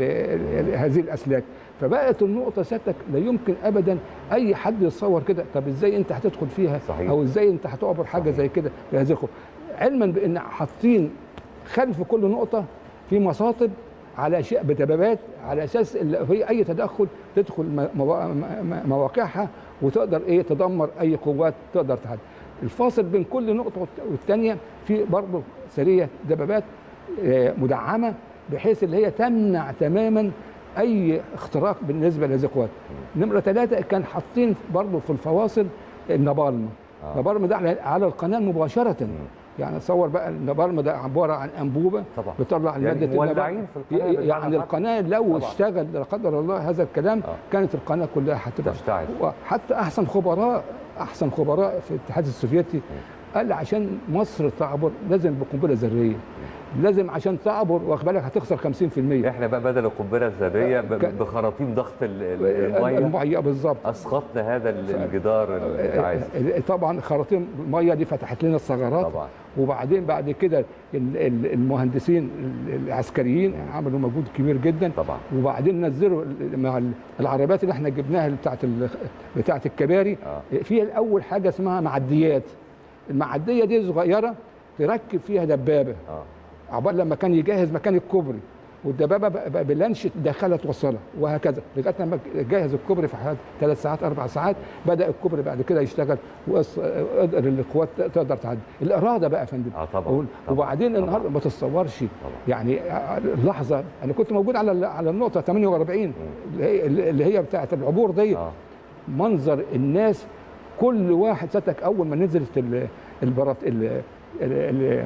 ال- ال- هذه الاسلاك فبقت النقطه سيادتك لا يمكن ابدا اي حد يتصور كده طب ازاي انت هتدخل فيها صحيح. او ازاي انت هتعبر حاجه زي كده بهذه الخطوة علما بان حاطين خلف كل نقطه في مصاطب على اشياء بدبابات على اساس ال- في اي تدخل تدخل م- موا- م- م- مواقعها وتقدر ايه تدمر اي قوات تقدر تحد الفاصل بين كل نقطه والت- والتانيه في برضه سريه دبابات آه، مدعمه بحيث اللي هي تمنع تماما اي اختراق بالنسبه لهذه القوات نمره ثلاثه كان حاطين برضه في الفواصل النبالم آه. النبالم ده على- على القناه مباشره يعني تصور بقى النبالم ده عباره عن انبوبه طبعا. بتطلع يعني ماده مولعين في القناة بالمعنى يعني الحرفي. القناه لو طبعا. اشتغل لا قدر الله هذا الكلام آه. كانت القناه كلها هتبقى تشتعل. وحتى احسن خبراء احسن خبراء في الاتحاد السوفيتي قال عشان مصر تعبر لازم بقنبله ذريه لازم عشان تعبر واخد بالك هتخسر 50% احنا بقى بدل القنبله الذريه ب- ك- بخراطيم ضغط ال- ال- الميه الميه بالظبط اسقطنا هذا ال- الجدار العازل طبعا خراطيم الميه دي فتحت لنا الثغرات طبعا وبعدين بعد كده ال- ال- المهندسين ال- العسكريين عملوا مجهود كبير جدا طبعا وبعدين نزلوا ال- مع ال- العربيات اللي احنا جبناها اللي بتاعت ال- بتاعت الكباري آه. فيها الاول حاجه اسمها معديات المعديه دي صغيره تركب فيها دبابه اه عقبال لما كان يجهز مكان الكوبري والدبابه بقى- بقى بلانش تدخلها توصلها وهكذا لغايه لما جهز الكوبري في حوالي ثلاث ساعات اربع ساعات بدا الكوبري بعد كده يشتغل وقدر القوات تقدر تعدي الاراده بقى يا فندم اه طبعا أقول- طبعاً. وبعدين طبعاً. النهارده ما تتصورش طبعاً. يعني اللحظه انا كنت موجود على ال- على النقطه 48 اللي هي اللي هي بتاعه العبور دي اه منظر الناس كل واحد ساتك اول ما نزلت ال- البرات ال- ال- ال-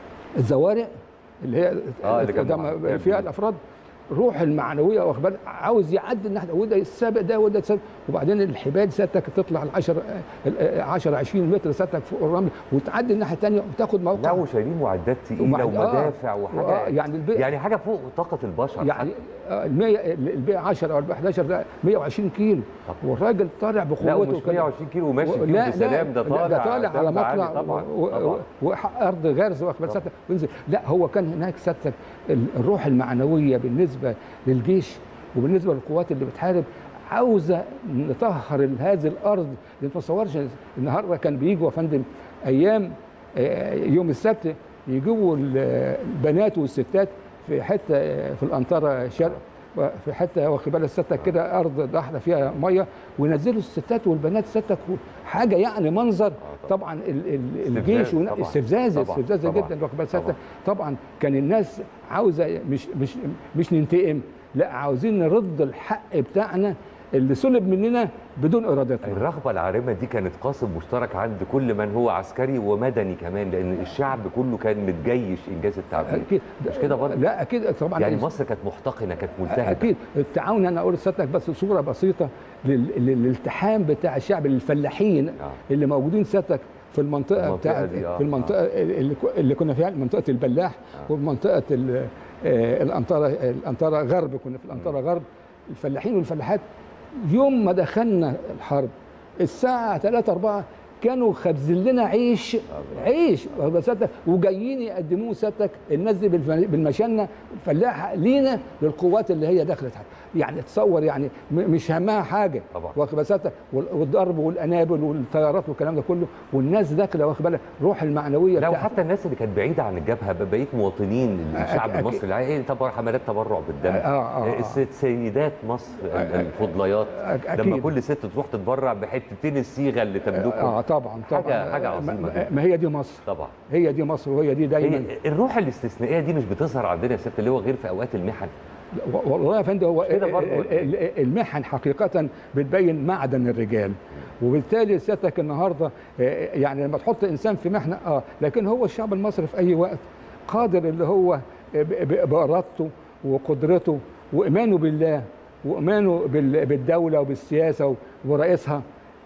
الزوارق اللي هي آه، اللي كان قدام مع- فيها الافراد روح المعنويه واخد بالك عاوز يعدي الناحيه وده السابق ده وده السابق وبعدين الحبال ساتك تطلع ال 10 ال 10 20 متر ساتك فوق الرمل وتعدي الناحيه الثانيه وتاخد لا موقع وشايلين معدات تقيله ومعد- آه. ومدافع وحاجه آه، يعني البيع يعني حاجه فوق طاقه البشر يعني آه، المية البيع 10 او البيع 11 ده 120 كيلو طب. والراجل طالع لا بقوته ومش وكده. 120 كيلو وماشي و- فيهم لا بسلام ده لا، طالع ده طالع على دب عالي مطلع طبعا و- طبعا و- وارض غرز واخد بالك ساتك وينزل لا هو كان هناك ساتك ال- الروح المعنويه بالنسبه للجيش وبالنسبه للقوات اللي بتحارب عاوزه نطهر ال- هذه الارض ما تتصورش النهارده كان بيجوا يا فندم ايام آه، يوم السبت يجيبوا ال- البنات والستات في حته آه، في الانطره شرق في حته واخد بالك ستك كده ارض ضحله فيها ميه وينزلوا الستات والبنات ستك حاجه يعني منظر طبعا ال- ال- الجيش استفزاز ون- طبعاً. استفزاز طبعاً. استفزاز طبعاً. جدا واخد بالك طبعاً. ستك طبعا كان الناس عاوزه مش مش مش ننتقم لا عاوزين نرد الحق بتاعنا اللي سلب مننا بدون ارادتنا الرغبه العارمه دي كانت قاسم مشترك عند كل من هو عسكري ومدني كمان لان الشعب كله كان متجيش انجاز التعبير اكيد مش كده برضه لا اكيد طبعا يعني مصر كانت محتقنه كانت ملتهبه اكيد التعاون انا اقول لسيادتك بس صوره بسيطه لل- لل- للالتحام بتاع الشعب الفلاحين آه. اللي موجودين سيادتك في المنطقه, المنطقة بتاعت دي، آه، في المنطقه اللي, كو- اللي كنا فيها منطقه البلاح ومنطقه ال- آه، الانطره الانطره غرب كنا في الانطره غرب الفلاحين والفلاحات يوم ما دخلنا الحرب الساعه 3 4 كانوا خابزين لنا عيش عيش واخد بالك سيادتك وجايين يقدموه سيادتك الناس دي بالف- بالمشنه الفلاحه لينا للقوات اللي هي دخلت حرب. يعني تصور يعني م- مش همها حاجه طبعا. واخد بالك سيادتك وال- والضرب والانابل والطيارات والكلام ده كله والناس داخله واخد بالك روح المعنويه لا بتاعت- وحتى الناس اللي كانت بعيده عن الجبهه بقيه مواطنين الشعب أكيد. المصري العادي إيه طبعا حملات تبرع بالدم آه، آه، آه. الست سيدات مصر ال- الفضليات أك- لما أكيد. كل ست تروح تتبرع بحتتين الصيغه اللي تملكهم اه طبعا طبعا حاجة- حاجة عظيمة ما- جدا. ما هي دي مصر طبعا هي دي مصر وهي دي دايما هي الروح الاستثنائيه دي مش بتظهر عندنا يا ست اللي هو غير في اوقات المحن و- والله يا فندم هو كده برضه ال- ال- المحن حقيقة بتبين معدن الرجال وبالتالي سيادتك النهارده آه، يعني لما تحط انسان في محنه اه لكن هو الشعب المصري في اي وقت قادر اللي هو ب- ب- بارادته وقدرته وايمانه بالله وايمانه بال- بالدوله وبالسياسه ورئيسها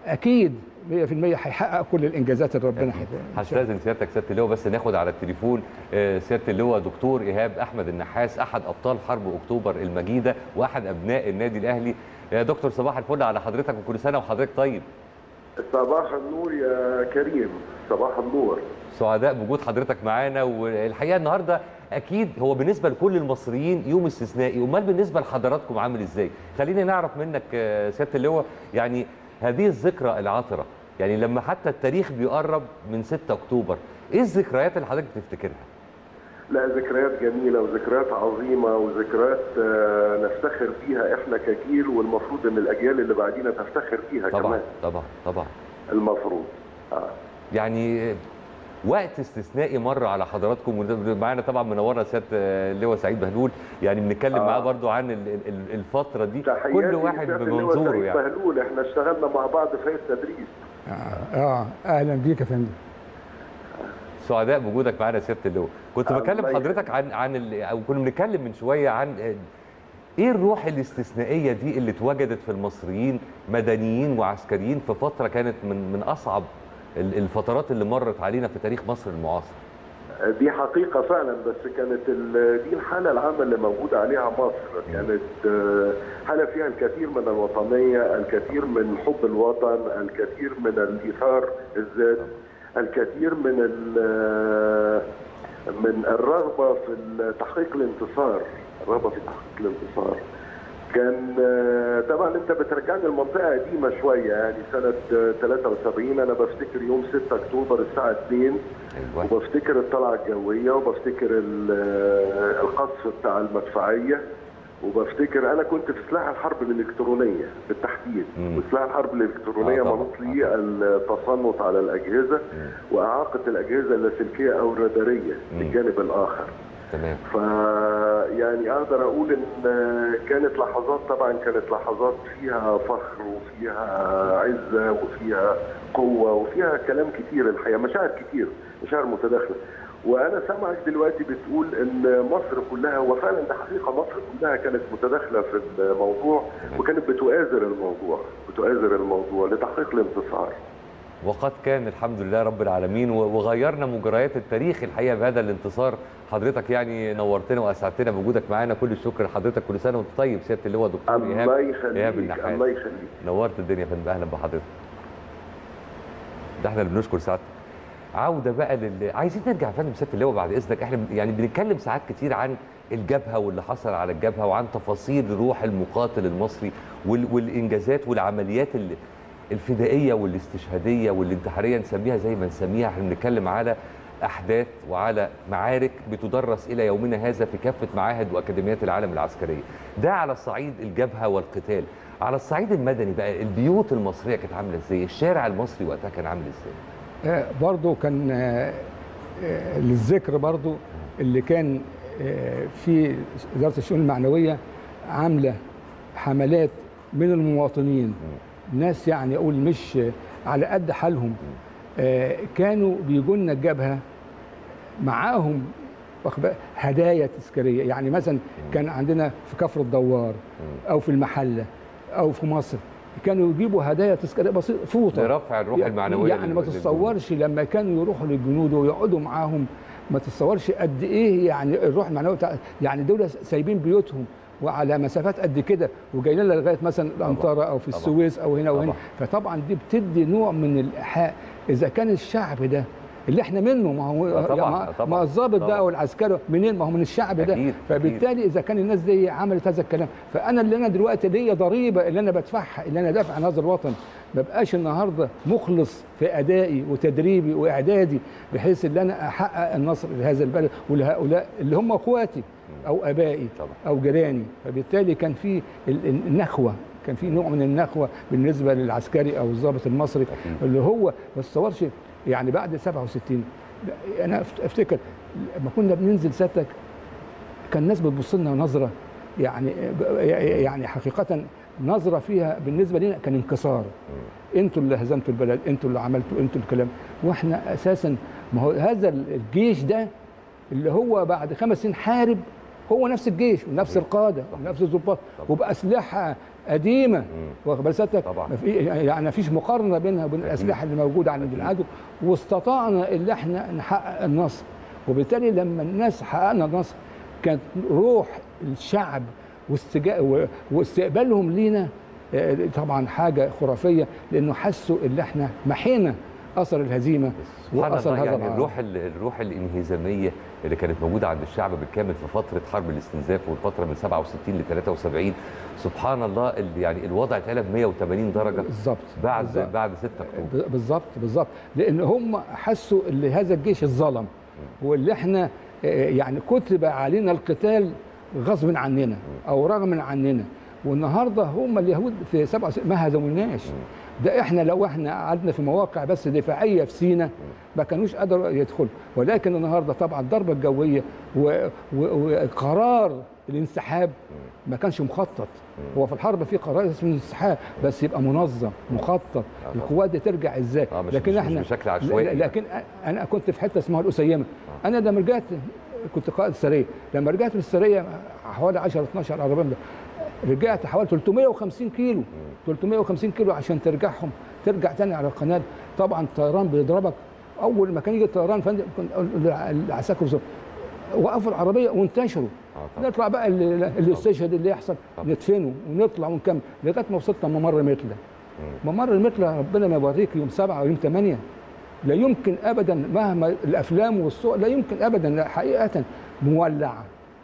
اكيد 100% هيحقق كل الانجازات اللي ربنا هيحققها هستاذن سيادتك سياده اللواء بس ناخد على التليفون آه، سياده اللواء دكتور ايهاب احمد النحاس احد ابطال حرب اكتوبر المجيده واحد ابناء النادي الاهلي يا دكتور صباح الفل على حضرتك وكل سنه وحضرتك طيب صباح النور يا كريم صباح النور سعداء بوجود حضرتك معانا والحقيقه النهارده اكيد هو بالنسبه لكل المصريين يوم استثنائي امال بالنسبه لحضراتكم عامل ازاي خلينا نعرف منك آه، سياده اللواء يعني هذه الذكرى العطره يعني لما حتى التاريخ بيقرب من 6 اكتوبر ايه الذكريات اللي حضرتك بتفتكرها لا ذكريات جميله وذكريات عظيمه وذكريات آه، نفتخر بيها احنا كجيل والمفروض ان الاجيال اللي بعدينا تفتخر فيها طبعا كمان طبعا طبعا المفروض آه. يعني وقت استثنائي مر على حضراتكم وده معانا طبعا منورنا سياده اللواء سعيد بهلول يعني بنتكلم آه. معاه برضو عن ال- ال- الفتره دي تحياتي كل واحد لسيادة اللواء بمنظوره سعيد يعني بهلول احنا اشتغلنا مع بعض في هيئه التدريس اه, آه اهلا بيك يا فندم سعداء بوجودك معانا يا سياده اللواء كنت الله بكلم يخليك. حضرتك عن عن ال- او كنا بنتكلم من شويه عن آه، ايه الروح الاستثنائيه دي اللي اتوجدت في المصريين مدنيين وعسكريين في فتره كانت من من اصعب ال- الفترات اللي مرت علينا في تاريخ مصر المعاصر دي حقيقة فعلا بس كانت ال- دي الحالة العامة اللي موجودة عليها مصر كانت آه، حالة فيها الكثير من الوطنية الكثير من حب الوطن الكثير من الإيثار الذات الكثير من ال- من الرغبة في تحقيق الانتصار الرغبة في تحقيق الانتصار كان آه، طبعا انت بترجعني المنطقه قديمه شويه يعني سنه آه، 73 انا بفتكر يوم 6 اكتوبر الساعه 2 ايوه وبفتكر الطلعه الجويه وبفتكر ال- آه، القصف بتاع المدفعيه وبفتكر انا كنت في سلاح الحرب الالكترونيه بالتحديد مم. وسلاح الحرب الالكترونيه آه طبعاً، منوط لي التصنت على الاجهزه واعاقه الاجهزه اللاسلكيه او الراداريه مم. الجانب الاخر تمام ف يعني اقدر اقول ان كانت لحظات طبعا كانت لحظات فيها فخر وفيها عزه وفيها قوه وفيها كلام كتير الحقيقه مشاعر كتير مشاعر متداخله وانا سامعك دلوقتي بتقول ان مصر كلها وفعلا ده حقيقه مصر كلها كانت متداخله في الموضوع وكانت بتؤازر الموضوع بتؤازر الموضوع لتحقيق الانتصار وقد كان الحمد لله رب العالمين و- وغيرنا مجريات التاريخ الحقيقه بهذا الانتصار حضرتك يعني نورتنا واسعدتنا بوجودك معانا كل الشكر لحضرتك كل سنه وانت طيب سياده اللواء دكتور الله ايهاب ايهاب يخليك النحاس الله يخليك نورت الدنيا يا فندم اهلا بحضرتك ده احنا اللي بنشكر سعادتك عوده بقى لل عايزين نرجع يا فندم سياده اللواء بعد اذنك احنا يعني بنتكلم ساعات كتير عن الجبهه واللي حصل على الجبهه وعن تفاصيل روح المقاتل المصري وال... والانجازات والعمليات ال- الفدائيه والاستشهاديه والانتحاريه نسميها زي ما نسميها احنا بنتكلم على احداث وعلى معارك بتدرس الى يومنا هذا في كافه معاهد واكاديميات العالم العسكريه ده على الصعيد الجبهه والقتال على الصعيد المدني بقى البيوت المصريه كانت عامله ازاي الشارع المصري وقتها كان عامل ازاي آه، برضو كان آه، آه، للذكر برضو اللي كان آه، في وزاره الشؤون المعنويه عامله حملات من المواطنين ناس يعني اقول مش على قد حالهم آه، كانوا بيجوا لنا الجبهه معاهم واخد بالك؟ هدايا تذكاريه يعني مثلا كان عندنا في كفر الدوار او في المحله او في مصر كانوا يجيبوا هدايا تذكاريه بسيطه فوطه لرفع الروح المعنويه يعني ما لل- تتصورش لما كانوا يروحوا للجنود ويقعدوا معاهم ما تتصورش قد ايه يعني الروح المعنويه بتاع يعني دول سايبين بيوتهم وعلى مسافات قد كده وجايين لنا لغايه مثلا الانطره او في طبعاً. السويس او هنا وهنا طبعاً. فطبعا دي بتدي نوع من الايحاء اذا كان الشعب ده اللي احنا منه ما هو آه طبعاً، ما- آه طبعاً، ما الضابط طبعاً. ده والعسكري منين ما هو من الشعب ده أكيد، فبالتالي اذا كان الناس دي عملت هذا الكلام فانا اللي انا دلوقتي ليا ضريبه اللي انا بدفعها اللي انا دافع عن هذا الوطن ما بقاش النهارده مخلص في ادائي وتدريبي واعدادي بحيث ان انا احقق النصر لهذا البلد ولهؤلاء اللي هم اخواتي او ابائي طبعا. او جيراني فبالتالي كان في ال- النخوه كان في نوع من النخوه بالنسبه للعسكري او الضابط المصري أكيد. اللي هو ما تصورش يعني بعد 67 لا، انا أفت- افتكر لما كنا بننزل سيادتك كان الناس بتبص لنا نظره يعني يعني حقيقه نظره فيها بالنسبه لنا كان انكسار انتوا اللي هزمتوا البلد انتوا اللي عملتوا انتوا الكلام واحنا اساسا ما هو هذا الجيش ده اللي هو بعد خمس سنين حارب هو نفس الجيش ونفس القاده ونفس الضباط وباسلحه قديمه واخد بال سيادتك طبعا. ما في يعني ما فيش مقارنه بينها وبين الاسلحه اللي موجوده عند العدو واستطعنا اللي احنا نحقق النصر وبالتالي لما الناس حققنا النصر كانت روح الشعب واستجا... و- واستقبالهم لينا آه، طبعا حاجه خرافيه لانه حسوا ان احنا محينا اثر الهزيمه سبحان واثر الله هذا يعني العار. الروح ال- الروح الانهزاميه اللي كانت موجوده عند الشعب بالكامل في فتره حرب الاستنزاف والفتره من 67 ل 73 سبحان الله اللي يعني الوضع اتقلب 180 درجه بالظبط بعد بالظبط. بعد 6 اكتوبر ب- بالظبط بالظبط لان هم حسوا ان هذا الجيش الظلم واللي احنا آه، يعني كتب علينا القتال غصب عننا او رغم عننا والنهارده هم اليهود في 67 ما هزموناش ده احنا لو احنا قعدنا في مواقع بس دفاعيه في سينا ما كانوش قدروا يدخلوا ولكن النهارده طبعا الضربه الجويه و- و- وقرار الانسحاب ما كانش مخطط هو في الحرب في قرار اسمه الانسحاب بس يبقى منظم مخطط القوات دي ترجع ازاي آه، مش- لكن مش- مش احنا بشكل عشوائي لا- لكن انا كنت في حته اسمها القسيمه انا لما رجعت كنت قائد سريه لما رجعت من السريه حوالي 10 12 عربيه رجعت حوالي 350 كيلو 350 كيلو عشان ترجعهم ترجع تاني على القناه طبعا الطيران بيضربك اول ما كان يجي الطيران فندم كنت أقول العساكر بالظبط وقفوا العربيه وانتشروا نطلع بقى اللي, اللي يستشهد اللي يحصل ندفنه ونطلع ونكمل لغايه ما وصلت ممر متله ممر المتله ربنا ما يوريك يوم سبعه او يوم ثمانيه لا يمكن ابدا مهما الافلام والصور لا يمكن ابدا لا حقيقه مولع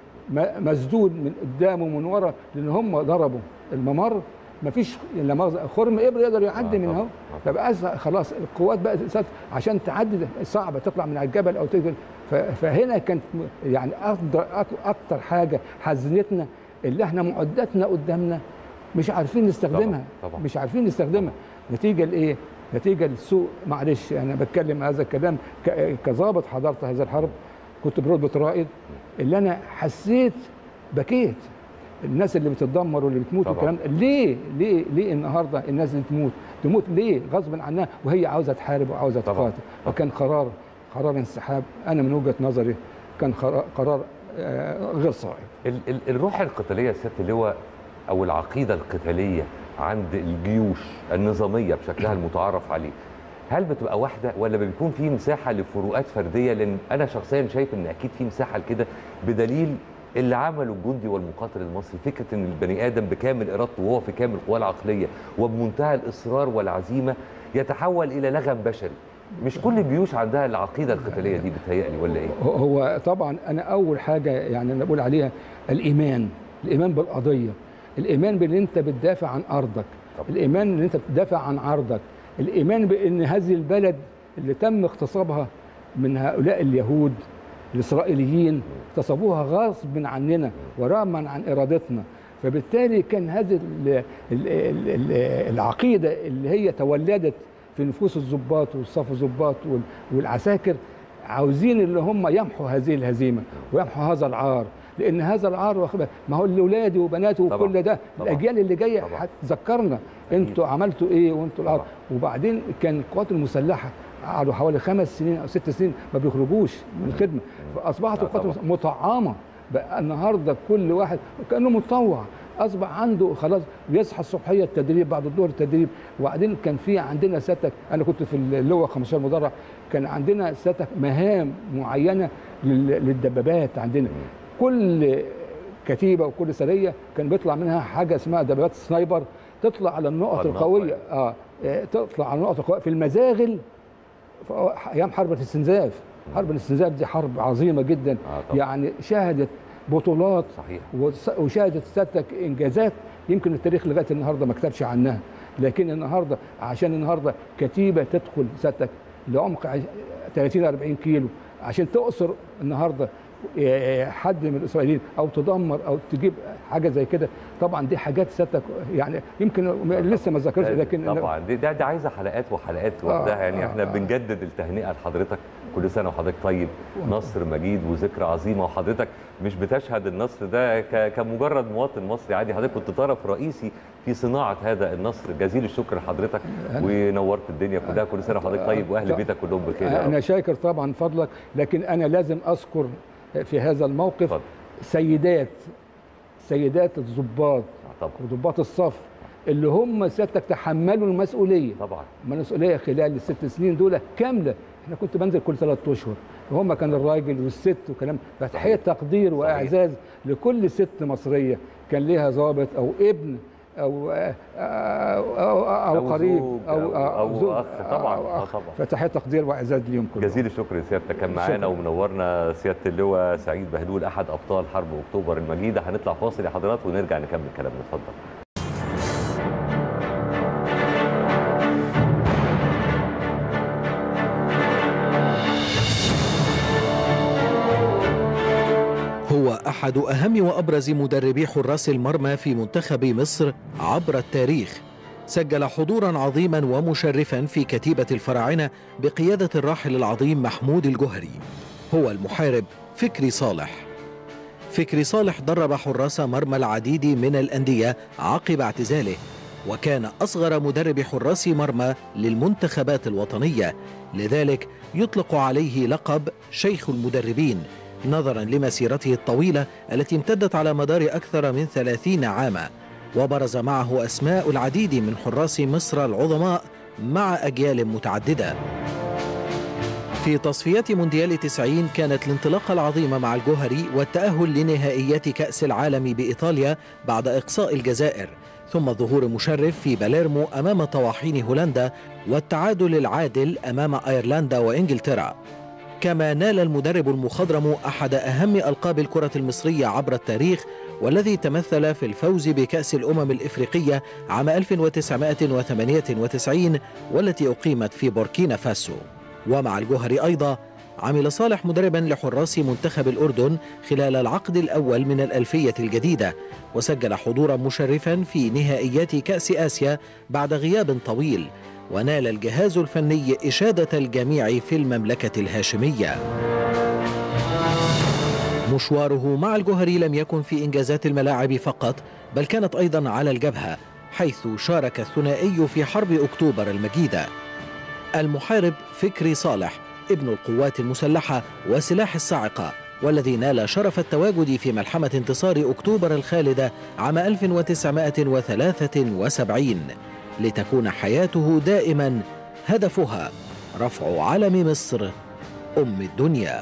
م- مسدود من قدام ومن ورا لان هم ضربوا الممر ما فيش لا مؤاخذة خرم ابر يقدر يعدي من اهو فبقى أسرع- خلاص القوات بقت سات- عشان تعدي ده صعبه تطلع من على الجبل او تجري ف- فهنا كانت م- يعني اكتر اكتر حاجه حزنتنا اللي احنا معداتنا قدامنا مش عارفين نستخدمها طبعاً، طبعاً. مش عارفين نستخدمها نتيجه لايه؟ نتيجه لسوء معلش انا بتكلم هذا الكلام ك- كظابط حضرت هذا الحرب كنت برتبه رائد اللي انا حسيت بكيت الناس اللي بتتدمر واللي بتموت طبعاً. والكلام ده ليه ليه ليه النهارده الناس دي تموت تموت ليه غصب عنها وهي عاوزه تحارب وعاوزه تقاتل فكان قرار قرار انسحاب انا من وجهه نظري كان قرار- قرار آه، غير صائب ال- ال- الروح القتاليه يا سياده اللواء او العقيده القتاليه عند الجيوش النظاميه بشكلها المتعارف عليه هل بتبقى واحده ولا بيكون في مساحه لفروقات فرديه لان انا شخصيا شايف ان اكيد في مساحه لكده بدليل اللي عمله الجندي والمقاتل المصري فكره ان البني ادم بكامل ارادته وهو في كامل قواه العقليه وبمنتهى الاصرار والعزيمه يتحول الى لغم بشري مش كل الجيوش عندها العقيده القتاليه دي بتهيألي ولا ايه؟ هو- هو طبعا انا اول حاجه يعني انا بقول عليها الايمان الايمان بالقضيه الايمان بان انت بتدافع عن ارضك الايمان ان انت بتدافع عن عرضك الايمان بان هذه البلد اللي تم اغتصابها من هؤلاء اليهود الاسرائيليين اغتصبوها غصب عننا ورغما عن ارادتنا فبالتالي كان هذه ال- ال- ال- ال- العقيده اللي هي تولدت في نفوس الضباط والصف الضباط وال- والعساكر عاوزين اللي هم يمحوا هذه الهزيمه ويمحوا هذا العار لان هذا العار واخد بالك، ما هو اللي ولادي وبناتي طبعاً، وكل ده طبعاً. الاجيال اللي جايه هتذكرنا انتوا عملتوا ايه وانتوا العار وبعدين كان القوات المسلحه قعدوا حوالي خمس سنين او ست سنين ما بيخرجوش من الخدمه فاصبحت القوات المسلحة مطعمه بقى النهارده كل واحد كانه متطوع اصبح عنده خلاص بيصحى الصبحيه التدريب بعد الظهر التدريب وبعدين كان في عندنا ساتك انا كنت في اللواء 15 مدرع كان عندنا ساتك مهام معينه لل- للدبابات عندنا كل كتيبه وكل سريه كان بيطلع منها حاجه اسمها دبابات سنايبر تطلع على النقط على النقط، القويه اه آه، تطلع على النقط القويه في المزاغل في ايام حرب الاستنزاف حرب الاستنزاف دي حرب عظيمه جدا طبعاً. يعني شهدت بطولات صحيح وس- وشهدت سيادتك انجازات يمكن التاريخ لغايه النهارده ما كتبش عنها لكن النهارده عشان النهارده كتيبه تدخل سيادتك لعمق عش- 30 40 كيلو عشان تقصر النهارده آه، حد من الاسرائيليين او تدمر او تجيب حاجه زي كده طبعا دي حاجات سيادتك يعني يمكن لسه ما ذكرتش لكن طبعا دي ده, ده عايزه حلقات وحلقات لوحدها آه، يعني آه، احنا آه. بنجدد التهنئه لحضرتك كل سنه وحضرتك طيب نصر مجيد وذكرى عظيمه وحضرتك مش بتشهد النصر ده ك- كمجرد مواطن مصري عادي حضرتك كنت طرف رئيسي في صناعه هذا النصر جزيل الشكر لحضرتك ونورت الدنيا كلها كل سنه وحضرتك طيب واهل بيتك كلهم بخير يا رب. انا شاكر طبعا فضلك لكن انا لازم اذكر في هذا الموقف سيدات سيدات الضباط وضباط الصف اللي هم سيادتك تحملوا المسؤوليه طبعا المسؤوليه خلال الست سنين دول كامله احنا كنت بنزل كل ثلاث اشهر وهم كان الراجل والست وكلام فتحيه تقدير واعزاز لكل ست مصريه كان ليها ضابط او ابن او او, أو, أو, أو قريب زوج او أو زوج أخ طبعاً، أو آه أخ. طبعاً. فتحيه تقدير واعزاز ليهم كلهم جزيل الشكر سيادتك كان معانا شكراً. ومنورنا سياده اللواء سعيد بهلول احد ابطال حرب اكتوبر المجيده هنطلع فاصل يا حضرات ونرجع نكمل كلامنا اتفضل هو أحد أهم وأبرز مدربي حراس المرمى في منتخب مصر عبر التاريخ سجل حضورا عظيما ومشرفا في كتيبة الفراعنة بقيادة الراحل العظيم محمود الجهري هو المحارب فكري صالح فكري صالح درب حراس مرمى العديد من الأندية عقب اعتزاله وكان أصغر مدرب حراس مرمى للمنتخبات الوطنية لذلك يطلق عليه لقب شيخ المدربين نظرا لمسيرته الطويلة التي امتدت على مدار أكثر من ثلاثين عاما وبرز معه أسماء العديد من حراس مصر العظماء مع أجيال متعددة في تصفيات مونديال 90 كانت الانطلاقة العظيمة مع الجوهري والتأهل لنهائيات كأس العالم بإيطاليا بعد إقصاء الجزائر ثم الظهور مشرف في باليرمو أمام طواحين هولندا والتعادل العادل أمام أيرلندا وإنجلترا كما نال المدرب المخضرم أحد أهم ألقاب الكرة المصرية عبر التاريخ والذي تمثل في الفوز بكأس الأمم الإفريقية عام 1998 والتي أقيمت في بوركينا فاسو ومع الجوهري أيضا عمل صالح مدربا لحراس منتخب الأردن خلال العقد الأول من الألفية الجديدة وسجل حضورا مشرفا في نهائيات كأس آسيا بعد غياب طويل ونال الجهاز الفني إشادة الجميع في المملكة الهاشمية مشواره مع الجوهري لم يكن في إنجازات الملاعب فقط بل كانت أيضا على الجبهة حيث شارك الثنائي في حرب أكتوبر المجيدة المحارب فكري صالح ابن القوات المسلحة وسلاح الصاعقة والذي نال شرف التواجد في ملحمة انتصار أكتوبر الخالدة عام 1973 لتكون حياته دائما هدفها رفع علم مصر أم الدنيا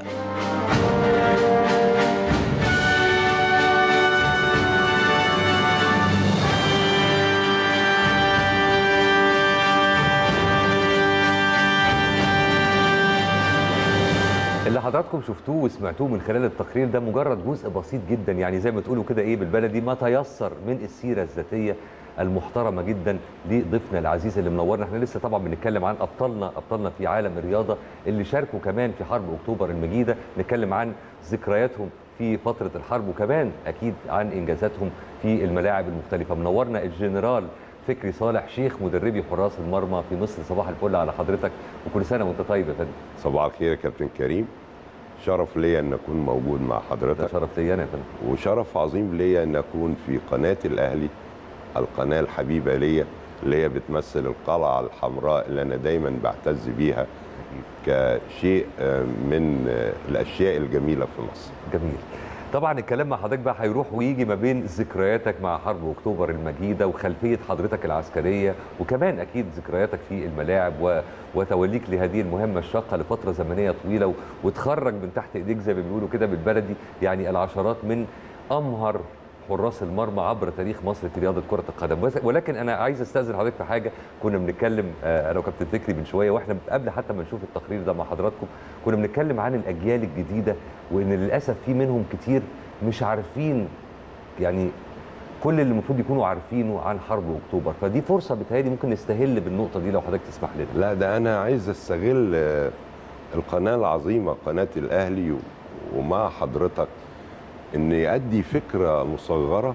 اللي حضراتكم شفتوه وسمعتوه من خلال التقرير ده مجرد جزء بسيط جدا يعني زي ما تقولوا كده ايه بالبلدي ما تيسر من السيره الذاتيه المحترمه جدا لضيفنا العزيز اللي منورنا احنا لسه طبعا بنتكلم عن ابطالنا ابطالنا في عالم الرياضه اللي شاركوا كمان في حرب اكتوبر المجيده نتكلم عن ذكرياتهم في فتره الحرب وكمان اكيد عن انجازاتهم في الملاعب المختلفه منورنا الجنرال فكري صالح شيخ مدربي حراس المرمى في مصر صباح الفل على حضرتك وكل سنه وانت طيب يا فندم صباح الخير يا كابتن كريم شرف ليا ان اكون موجود مع ده حضرتك شرف ليا انا يا فندم وشرف عظيم ليا ان اكون في قناه الاهلي القناه الحبيبه ليا اللي هي بتمثل القلعه الحمراء اللي انا دايما بعتز بيها كشيء آه، من آه، الاشياء الجميله في مصر جميل طبعا الكلام مع حضرتك بقى هيروح ويجي ما بين ذكرياتك مع حرب اكتوبر المجيده وخلفيه حضرتك العسكريه وكمان اكيد ذكرياتك في الملاعب و... وتوليك لهذه المهمه الشاقه لفتره زمنيه طويله و... وتخرج من تحت ايديك زي ما بيقولوا كده بالبلدي يعني العشرات من امهر حراس المرمى عبر تاريخ مصر في رياضه كره القدم بس- ولكن انا عايز استاذن حضرتك في حاجه كنا بنتكلم آه، انا وكابتن فكري من شويه واحنا قبل حتى ما نشوف التقرير ده مع حضراتكم كنا بنتكلم عن الاجيال الجديده وان للاسف في منهم كتير مش عارفين يعني كل اللي المفروض يكونوا عارفينه عن حرب اكتوبر فدي فرصه بتهيألي ممكن نستهل بالنقطه دي لو حضرتك تسمح لنا لا ده انا عايز استغل آه، القناه العظيمه قناه الاهلي و- ومع حضرتك ان ادي فكره مصغره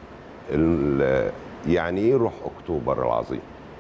ال- يعني ايه روح اكتوبر العظيم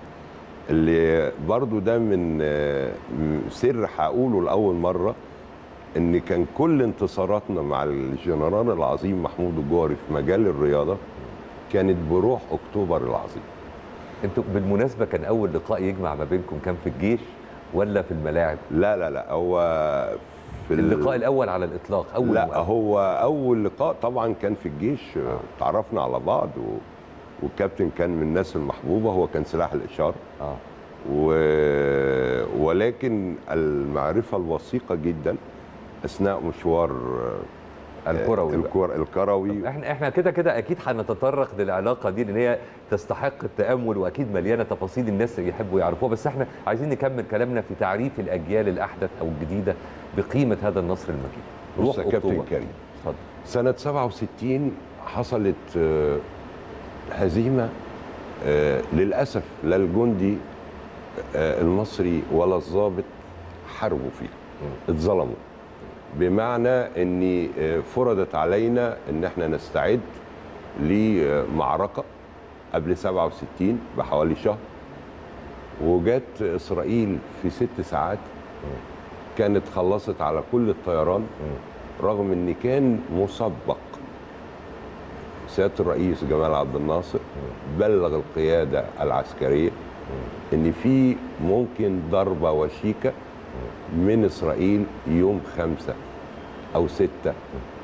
اللي برضو ده من آه، م- سر هقوله لاول مره ان كان كل انتصاراتنا مع الجنرال العظيم محمود الجوهري في مجال الرياضه كانت بروح اكتوبر العظيم انتوا بالمناسبه كان اول لقاء يجمع ما بينكم كان في الجيش ولا في الملاعب لا لا لا هو في ال- اللقاء الاول على الاطلاق اول لا مقابلة. هو اول لقاء طبعا كان في الجيش تعرفنا على بعض و... والكابتن كان من الناس المحبوبه هو كان سلاح الاشاره اه و... ولكن المعرفه الوثيقه جدا اثناء مشوار الكروي بقى. الكر... الكروي احنا احنا كده كده اكيد هنتطرق للعلاقه دي لان هي تستحق التامل واكيد مليانه تفاصيل الناس يحبوا يعرفوها بس احنا عايزين نكمل كلامنا في تعريف الاجيال الاحدث او الجديده بقيمه هذا النصر المجيد بص يا كابتن أكتوبر. كريم اتفضل سنة 67 حصلت آه، هزيمة آه، للأسف لا الجندي آه، المصري ولا الضابط حاربوا فيه اتظلموا بمعنى ان آه، فرضت علينا ان احنا نستعد لمعركة قبل 67 بحوالي شهر وجت اسرائيل في ست ساعات كانت خلصت على كل الطيران رغم ان كان مسبق سياده الرئيس جمال عبد الناصر بلغ القياده العسكريه ان في ممكن ضربه وشيكه من اسرائيل يوم خمسة او ستة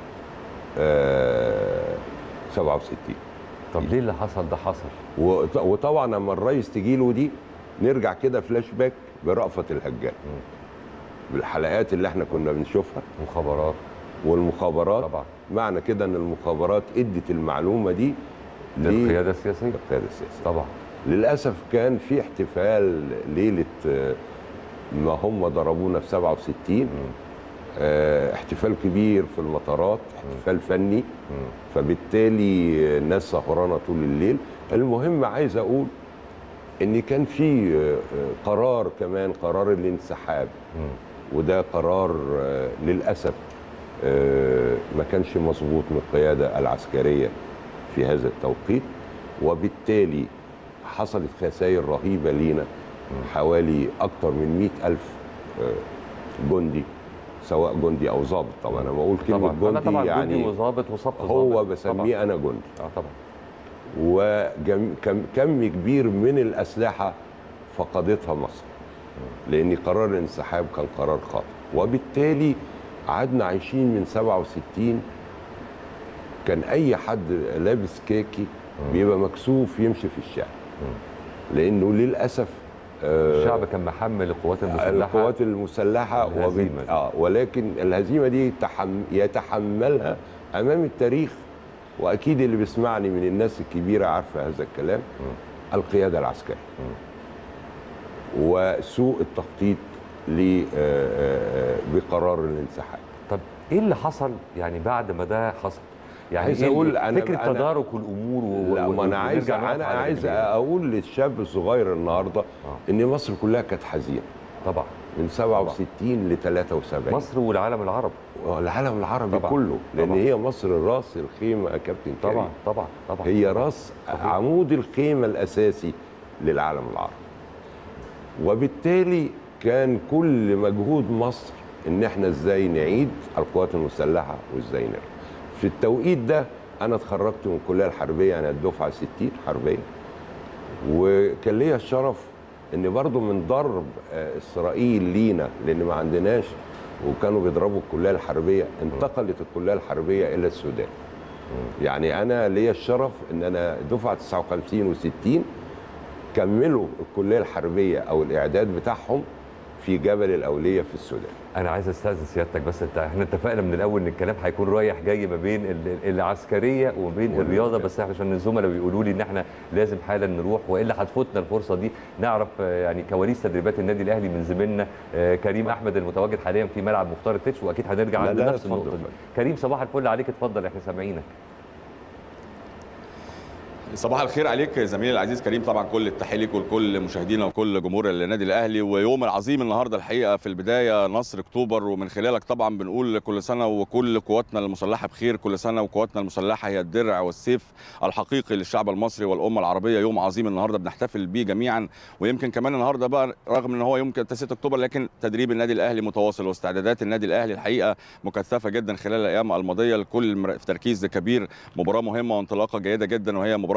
آه 67 طب ليه اللي حصل ده حصل وط- وطبعا لما الرئيس تجيله دي نرجع كده فلاش باك برأفت الهجان بالحلقات اللي احنا كنا بنشوفها مخابرات والمخابرات طبعا معنى كده ان المخابرات ادت المعلومه دي للقياده السياسيه للقياده السياسيه طبعا للاسف كان في احتفال ليله آه، ما هم ضربونا في 67 آه، احتفال كبير في المطارات احتفال فني فبالتالي الناس سهرانه طول الليل المهم عايز اقول ان كان في آه، آه، قرار كمان قرار الانسحاب وده قرار آه، للاسف آه، ما كانش مظبوط من القياده العسكريه في هذا التوقيت وبالتالي حصلت خسائر رهيبه لينا حوالي اكتر من مئة ألف آه، جندي سواء جندي او ضابط طبعا انا بقول كلمه طبعا انا جندي طبعا يعني جندي وظابط وصف هو ظابط. بسميه انا جندي اه طبعا وكم كبير من الاسلحه فقدتها مصر لان قرار الانسحاب كان قرار خاطئ وبالتالي قعدنا عايشين من 67 كان اي حد لابس كاكي بيبقى مكسوف يمشي في الشارع لانه للاسف آه، الشعب كان محمل القوات المسلحه القوات المسلحه الهزيمة وبال... دي. آه ولكن الهزيمه دي تحم... يتحملها امام التاريخ واكيد اللي بيسمعني من الناس الكبيره عارفه هذا الكلام القياده العسكريه وسوء التخطيط ل آه، آه، بقرار الانسحاب طب ايه اللي حصل يعني بعد ما ده حصل يعني عايز إيه أقول أنا- فكره أنا- تدارك الامور و... لا و- ما انا عايز ونرجع نقف انا على عايز رجلينا. اقول للشاب الصغير النهارده ان مصر كلها كانت حزينه طبعا من 67 ل 73 مصر والعالم العربي العالم العربي طبعا. كله لان طبعا. هي مصر راس الخيمه يا كابتن كريم طبعا طبعا طبعا هي راس عمود الخيمه الاساسي للعالم العربي وبالتالي كان كل مجهود مصر ان احنا ازاي نعيد القوات المسلحه وازاي نرجع في التوقيت ده انا اتخرجت من الكليه الحربيه يعني الدفعه 60 حربيه وكان ليا الشرف ان برضو من ضرب آه، اسرائيل لينا لان ما عندناش وكانوا بيضربوا الكليه الحربيه انتقلت الكليه الحربيه الى السودان يعني انا ليا الشرف ان انا دفعه 59 و60 كملوا الكليه الحربيه او الاعداد بتاعهم في جبل الاوليه في السودان انا عايز استاذن سيادتك بس انت احنا اتفقنا من الاول ان الكلام هيكون رايح جاي ما بين ال- العسكريه وما بين الرياضه بس احنا عشان الزملاء بيقولوا لي ان احنا لازم حالا نروح والا هتفوتنا الفرصه دي نعرف آه، يعني كواليس تدريبات النادي الاهلي من زميلنا آه، كريم احمد المتواجد حاليا في ملعب مختار التتش واكيد هنرجع لا، عند لا، نفس اتفضل، النقطه دي اتفضل. كريم صباح الفل عليك اتفضل احنا سامعينك صباح الخير عليك زميلي العزيز كريم طبعا كل التحيه ليك ولكل مشاهدينا وكل جمهور النادي الاهلي ويوم العظيم النهارده الحقيقه في البدايه نصر اكتوبر ومن خلالك طبعا بنقول كل سنه وكل قواتنا المسلحه بخير كل سنه وقواتنا المسلحه هي الدرع والسيف الحقيقي للشعب المصري والامه العربيه يوم عظيم النهارده بنحتفل بيه جميعا ويمكن كمان النهارده بقى رغم ان هو يوم 6 اكتوبر لكن تدريب النادي الاهلي متواصل واستعدادات النادي الاهلي الحقيقه مكثفه جدا خلال الايام الماضيه الكل مر- في تركيز كبير مباراه مهمه وانطلاقه جيده جدا وهي مباراه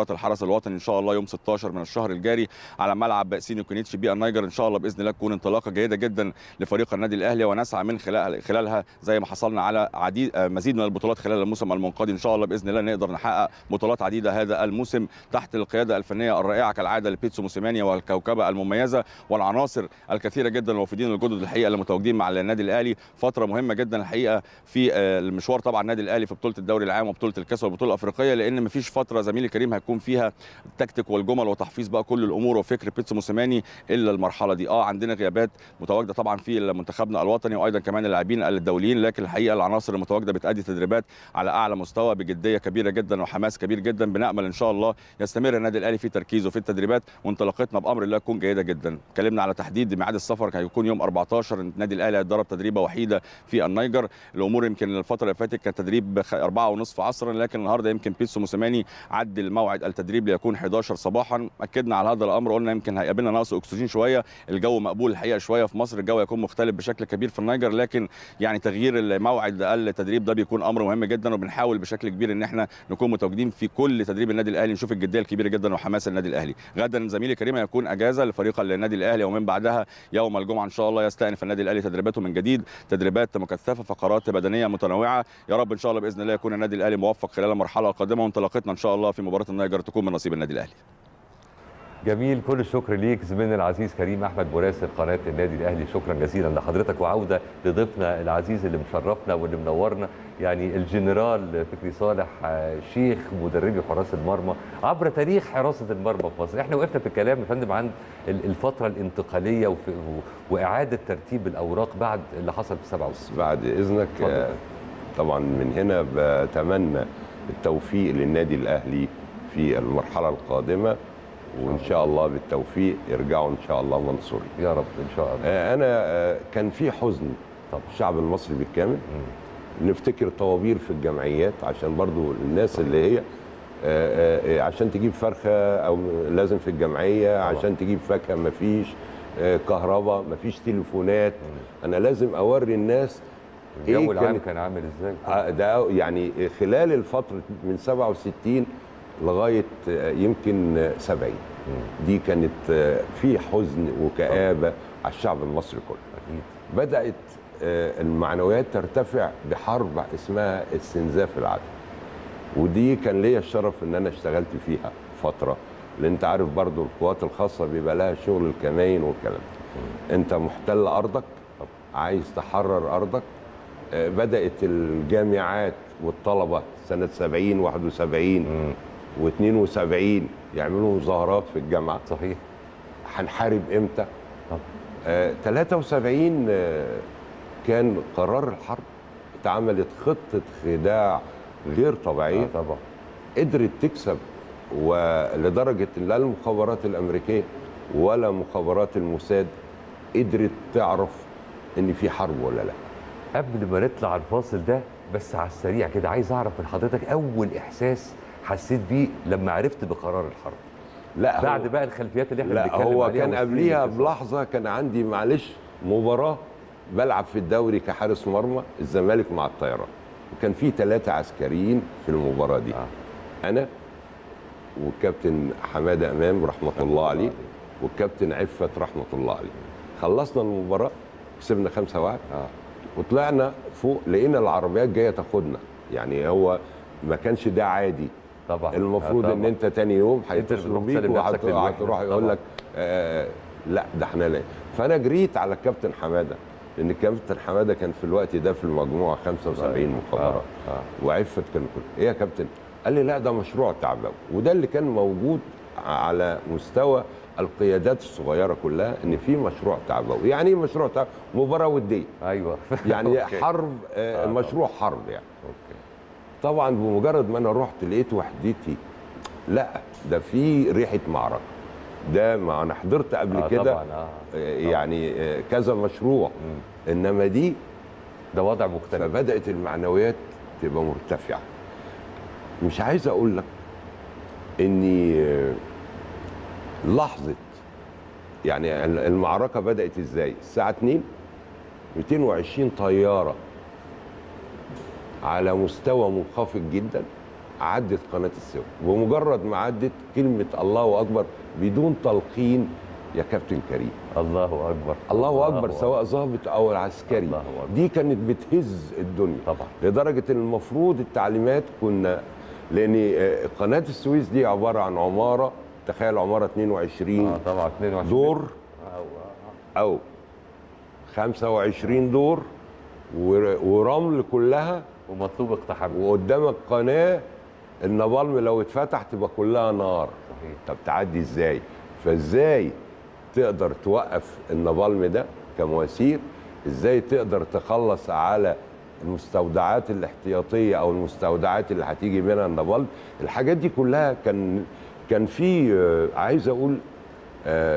مباراه الحرس الوطني ان شاء الله يوم 16 من الشهر الجاري على ملعب سيني كونيتش بي النيجر ان شاء الله باذن الله تكون انطلاقه جيده جدا لفريق النادي الاهلي ونسعى من خلال خلالها زي ما حصلنا على عديد آه، مزيد من البطولات خلال الموسم المنقضي ان شاء الله باذن الله نقدر نحقق بطولات عديده هذا الموسم تحت القياده الفنيه الرائعه كالعاده لبيتسو موسيماني والكوكبه المميزه والعناصر الكثيره جدا الوافدين الجدد الحقيقه اللي متواجدين مع النادي الاهلي فتره مهمه جدا الحقيقه في آه، المشوار طبعا النادي الاهلي في بطوله الدوري العام وبطوله الكاس والبطوله الافريقيه لان مفيش فتره زميلي كريم هيكون فيها التكتيك والجمل وتحفيظ بقى كل الامور وفكر بيتسو موسيماني الا المرحله دي اه عندنا غيابات متواجده طبعا في منتخبنا الوطني وايضا كمان اللاعبين الدوليين لكن الحقيقه العناصر المتواجده بتادي تدريبات على اعلى مستوى بجديه كبيره جدا وحماس كبير جدا بنامل ان شاء الله يستمر النادي الاهلي في تركيزه في التدريبات وانطلاقتنا بامر الله تكون جيده جدا اتكلمنا على تحديد ميعاد السفر هيكون يوم 14 النادي الاهلي هيتدرب تدريبه وحيده في النيجر الامور يمكن الفتره اللي فاتت كانت تدريب خ- أربعة ونصف عصرا لكن النهارده يمكن بيتسو موسيماني عدل موعد التدريب ليكون 11 صباحا اكدنا على هذا الامر قلنا يمكن هيقابلنا نقص اكسجين شويه الجو مقبول الحقيقه شويه في مصر الجو هيكون مختلف بشكل كبير في النيجر لكن يعني تغيير الموعد التدريب ده بيكون امر مهم جدا وبنحاول بشكل كبير ان احنا نكون متواجدين في كل تدريب النادي الاهلي نشوف الجديه الكبيره جدا وحماس النادي الاهلي غدا زميلي كريم هيكون اجازه لفريق النادي الاهلي ومن بعدها يوم الجمعه ان شاء الله يستأنف النادي الاهلي تدريباته من جديد تدريبات مكثفه فقرات بدنيه متنوعه يا رب ان شاء الله باذن الله يكون النادي الاهلي موفق خلال المرحله القادمه وانطلاقتنا ان شاء الله في مباراه النيجر تكون من نصيب النادي الاهلي جميل كل الشكر ليك زميلنا العزيز كريم احمد مراسل قناه النادي الاهلي شكرا جزيلا لحضرتك وعوده لضيفنا العزيز اللي مشرفنا واللي منورنا يعني الجنرال فكري صالح آه، شيخ مدربي حراس المرمى عبر تاريخ حراسه المرمى في مصر احنا وقفنا في الكلام يا فندم عن ال- الفتره الانتقاليه وفي و- واعاده ترتيب الاوراق بعد اللي حصل في 67 بعد اذنك اتفضل. آه، طبعا من هنا بتمنى التوفيق للنادي الاهلي في المرحله القادمه وان شاء الله بالتوفيق يرجعوا ان شاء الله منصورين يا رب ان شاء الله آه، انا آه، كان في حزن طبعا. الشعب المصري بالكامل نفتكر طوابير في الجمعيات عشان برضو الناس اللي هي آه، آه، آه، عشان تجيب فرخه او لازم في الجمعيه طبعا. عشان تجيب فاكهه مفيش آه، كهرباء مفيش تليفونات انا لازم اوري الناس الجو العام كانت- كان عامل ازاي آه، ده يعني خلال الفترة من 67 لغاية آه، يمكن آه، 70 دي كانت آه، في حزن وكآبة على الشعب المصري كله اكيد بدأت آه، المعنويات ترتفع بحرب اسمها استنزاف العدل ودي كان ليا الشرف ان انا اشتغلت فيها فترة لان انت عارف برضو القوات الخاصة بيبقى لها شغل الكمائن والكلام ده. انت محتل ارضك عايز تحرر ارضك آه، بدأت الجامعات والطلبة سنة 70 71 و72 يعملوا مظاهرات في الجامعة صحيح هنحارب امتى؟ طب. آه 73 آه كان قرار الحرب اتعملت خطة خداع غير طبيعية آه طبعا قدرت تكسب ولدرجة ان لا المخابرات الأمريكية ولا مخابرات الموساد قدرت تعرف ان في حرب ولا لا قبل ما نطلع الفاصل ده بس على السريع كده عايز اعرف من حضرتك اول احساس حسيت بيه لما عرفت بقرار الحرب لا بعد هو بقى الخلفيات اللي احنا لا بنتكلم هو عليها كان والسنين قبليها اللي فاتت. بلحظه كان عندي معلش مباراه بلعب في الدوري كحارس مرمى الزمالك مع الطيران وكان في ثلاثه عسكريين في المباراه دي آه. انا والكابتن حماده امام رحمه الله عليه والكابتن عفت رحمه الله عليه خلصنا المباراه كسبنا 5 1 اه وطلعنا فوق لقينا العربيات جايه تاخدنا يعني هو ما كانش ده عادي طبعا المفروض آه ان طبعا. انت تاني يوم أنت اللي هيتصلوا بتروح بيك تسلم نفسك للوحدة. وهتروح يقول طبعا. لك آه لا ده احنا لا فانا جريت على الكابتن حماده لان الكابتن حماده كان في الوقت ده في المجموعه 75 مخابرات آه، آه. وعفت كان كل ايه يا كابتن قال لي لا ده مشروع تعبوي وده اللي كان موجود على مستوى القيادات الصغيره كلها ان في مشروع تعبوي يعني ايه مشروع تعبوي مباراه وديه ايوه يعني أوكي. حرب آه آه، مشروع حرب يعني اوكي طبعا بمجرد ما انا رحت لقيت وحدتي لا ده في ريحه معركه ده ما انا حضرت قبل آه كده طبعا اه آه، يعني آه، كذا مشروع انما دي ده وضع مختلف فبدات المعنويات تبقى مرتفعه مش عايز اقول لك اني آه، لحظه يعني المعركه بدات ازاي الساعه 2 220 طياره على مستوى منخفض جدا عدت قناه السويس بمجرد ما عدت كلمه الله اكبر بدون تلقين يا كابتن كريم الله اكبر الله اكبر سواء ضابط او عسكري الله أكبر. دي كانت بتهز الدنيا طبعا لدرجه ان المفروض التعليمات كنا لان آه، قناه السويس دي عباره عن عماره تخيل عماره 22 اه طبعا 22 دور او 25 دور ور- ورمل كلها ومطلوب اقتحام وقدامك قناه النبالم لو اتفتح تبقى كلها نار صحيح. طب تعدي ازاي فازاي تقدر توقف النبالم ده كمواسير ازاي تقدر تخلص على المستودعات الاحتياطيه او المستودعات اللي هتيجي منها النبالم الحاجات دي كلها كان كان في آه، عايز اقول آه،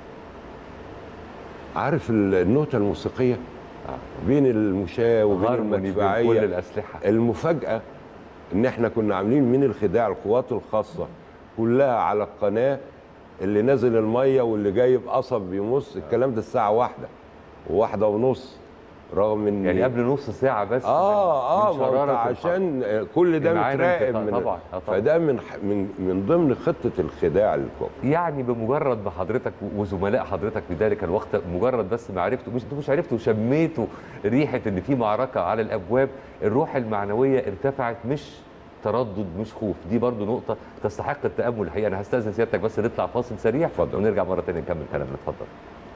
عارف النوتة الموسيقية بين المشاة وبين هارموني بين المدفعية كل الاسلحه المفاجأة إن إحنا كنا عاملين من الخداع القوات الخاصة كلها على القناة اللي نازل المية واللي جايب قصب بيمص الكلام ده الساعة واحدة وواحدة ونص رغم إن يعني قبل نص ساعه بس اه اه من ما هو شرارة أنت الحرب. عشان كل ده المعادن متراقب في- من طبعاً، آه طبعاً. فده من ح- من من ضمن خطة الخداع للكوب يعني بمجرد ما حضرتك وزملاء حضرتك في ذلك الوقت مجرد بس ما عرفتوا مش انتوا مش عرفتوا شميتوا ريحه ان في معركه على الابواب الروح المعنويه ارتفعت مش تردد مش خوف دي برضو نقطه تستحق التامل الحقيقه انا هستاذن سيادتك بس نطلع فاصل سريع اتفضل. ونرجع مره ثانيه نكمل كلامنا اتفضل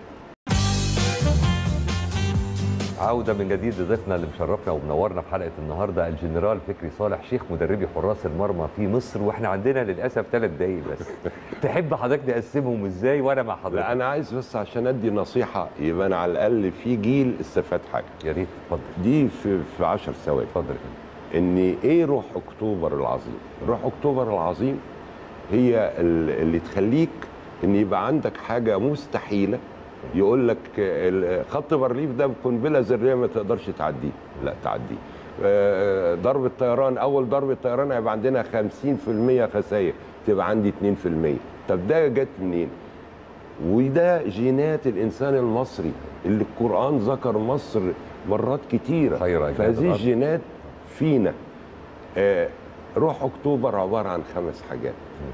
عودة من جديد لضيفنا اللي مشرفنا ومنورنا في حلقة النهاردة الجنرال فكري صالح شيخ مدربي حراس المرمى في مصر واحنا عندنا للأسف ثلاث دقايق بس تحب حضرتك نقسمهم ازاي وانا مع حضرتك لا انا عايز بس عشان ادي نصيحه يبقى انا على الاقل في جيل استفاد حاجه يا ريت اتفضل دي في في 10 ثواني اتفضل يا فندم. ان ايه روح اكتوبر العظيم روح اكتوبر العظيم هي ال- اللي تخليك ان يبقى عندك حاجه مستحيله يقول لك ال- خط بارليف ده بقنبله ذريه ما تقدرش تعديه لا تعديه آه، ضربة طيران اول ضربة طيران هيبقى عندنا 50% خسائر تبقى عندي 2% طب ده جت منين وده جينات الانسان المصري اللي القران ذكر مصر مرات كتيره خير أجناد فهذه الأرض. الجينات فينا آه روح اكتوبر عباره عن خمس حاجات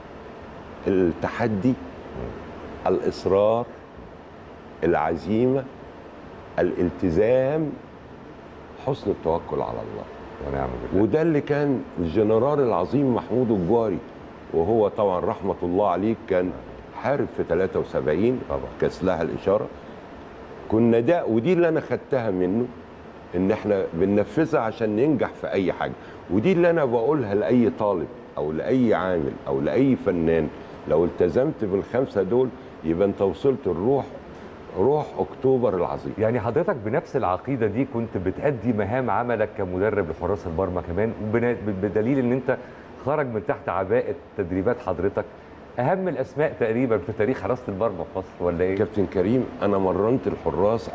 التحدي الاصرار العزيمه الالتزام حسن التوكل على الله ونعم بالله وده اللي كان الجنرال العظيم محمود الجواري وهو طبعا رحمه الله عليه كان حارب في 73 طبعا. كسلاح الاشاره كنا ده ودي اللي انا خدتها منه ان احنا بننفذها عشان ننجح في اي حاجه ودي اللي انا بقولها لاي طالب او لاي عامل او لاي فنان لو التزمت بالخمسه دول يبقى انت وصلت الروح روح اكتوبر العظيم يعني حضرتك بنفس العقيدة دي كنت بتأدي مهام عملك كمدرب لحراس المرمى كمان وبنا- بدليل ان انت خرج من تحت عباءة تدريبات حضرتك اهم الاسماء تقريبا في تاريخ حراسة المرمى في مصر ولا ايه؟ كابتن كريم انا مرنت الحراس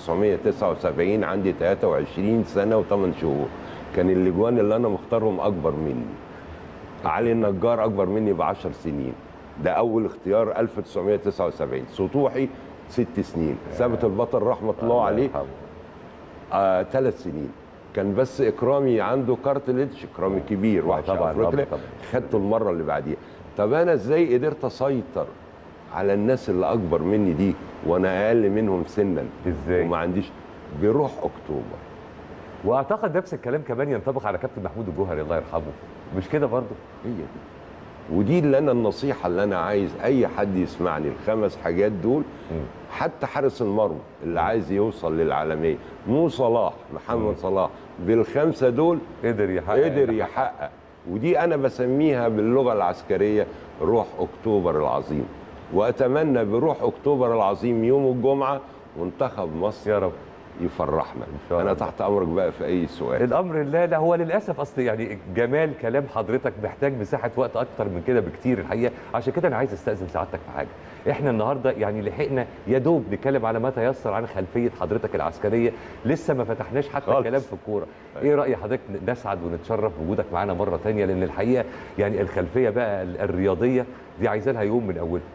1979 عندي 23 سنه و8 شهور كان الاجوان اللي انا مختارهم اكبر مني علي النجار اكبر مني ب 10 سنين ده اول اختيار 1979 سطوحي ست سنين ثابت البطل رحمه الله عليه يرحمه. آه ثلاث سنين كان بس اكرامي عنده كارتليج اكرامي كبير واحد طبعاً، طبعا افريقيا طبعاً. خدته المره اللي بعديها طب انا ازاي قدرت اسيطر على الناس اللي اكبر مني دي وانا اقل منهم سنا ازاي؟ وما عنديش بروح اكتوبر واعتقد نفس الكلام كمان ينطبق على كابتن محمود الجوهري الله يرحمه مش كده برضه؟ هي دي ودي اللي انا النصيحه اللي انا عايز اي حد يسمعني الخمس حاجات دول حتى حارس المرمى اللي عايز يوصل للعالميه مو صلاح محمد صلاح بالخمسه دول قدر يحقق قدر يحقق ودي انا بسميها باللغه العسكريه روح اكتوبر العظيم واتمنى بروح اكتوبر العظيم يوم الجمعه منتخب مصر يا رب يفرحنا شاء انا الله. تحت امرك بقى في اي سؤال الامر لا لا هو للاسف اصل يعني جمال كلام حضرتك محتاج مساحه وقت اكتر من كده بكتير الحقيقه عشان كده انا عايز استاذن سعادتك في حاجه احنا النهارده يعني لحقنا يا دوب نتكلم على ما تيسر عن خلفيه حضرتك العسكريه لسه ما فتحناش حتى خالص. الكلام في الكوره ايه راي حضرتك نسعد ونتشرف بوجودك معانا مره تانية لان الحقيقه يعني الخلفيه بقى ال- الرياضيه دي عايزه لها يوم من اولها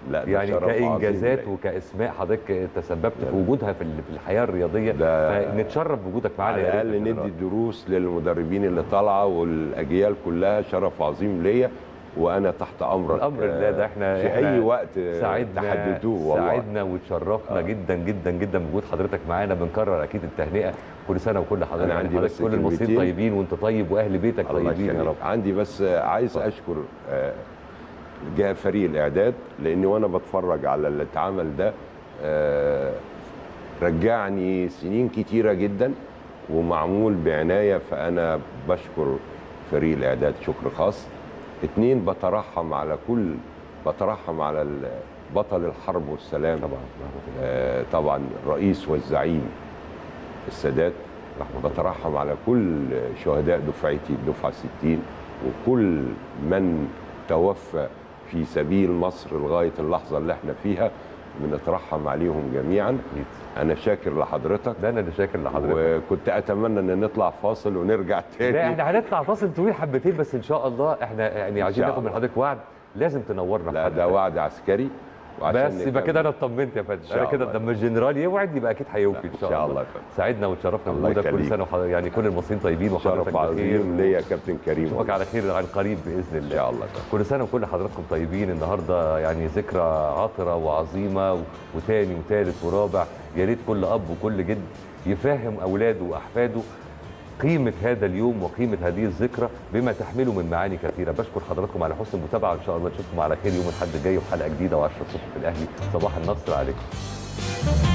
لا ده يعني شرف عظيم كانجازات ليا. وكاسماء حضرتك تسببت لا. في وجودها في ال- في الحياه الرياضيه ده فنتشرف بوجودك معانا على يا ريت الاقل يا ندي جنرال. دروس للمدربين اللي طالعه والاجيال كلها شرف عظيم ليا وانا تحت امرك الامر لله ده احنا في احنا اي وقت سعدنا تحددوه والله سعدنا وتشرفنا آه. جدا جدا جدا بوجود حضرتك معانا بنكرر اكيد التهنئه كل سنه وكل حضرتك أنا عندي حضرتك بس كل المصريين كلمتين. طيبين وانت طيب واهل بيتك الله طيبين يا يخليك. رب عندي بس عايز اشكر آه، جهه فريق الاعداد لاني وانا بتفرج على اللي اتعمل ده آه، رجعني سنين كتيره جدا ومعمول بعنايه فانا بشكر فريق الاعداد شكر خاص اتنين بترحم على كل بترحم على ال- بطل الحرب والسلام طبعا آه، طبعا الرئيس والزعيم السادات بترحم على كل شهداء دفعتي الدفعه 60 وكل من توفى في سبيل مصر لغايه اللحظه اللي احنا فيها بنترحم عليهم جميعا انا شاكر لحضرتك ده انا اللي شاكر لحضرتك وكنت اتمنى ان نطلع فاصل ونرجع تاني لا احنا هنطلع فاصل طويل حبتين بس ان شاء الله احنا يعني عايزين شاء ناخد من الله. حضرتك وعد لازم تنورنا في لا ده حضرتك. وعد عسكري وعشان بس يبقى نكمل. كده انا اطمنت يا فندم إن شاء انا كده الله. لما الجنرال يوعد يبقى اكيد هيوفي ان شاء, إن شاء الله يا فندم. سعدنا وتشرفنا الله بوجودك كل يخليك. سنه وحضرتك يعني كل المصريين طيبين وحضرتك شرف عظيم ليا يا كابتن كريم اشوفك والله. على خير عن قريب باذن الله ان شاء الله كل سنه وكل حضراتكم طيبين النهارده يعني ذكرى عطره وعظيمه و- وتاني وتالت ورابع يا ريت كل اب وكل جد يفهم اولاده واحفاده قيمة هذا اليوم وقيمة هذه الذكرى بما تحمله من معاني كثيرة بشكر حضراتكم على حسن المتابعة إن شاء الله نشوفكم على خير يوم الأحد الجاي وحلقة جديدة و10 الصبح في الأهلي صباح النصر عليكم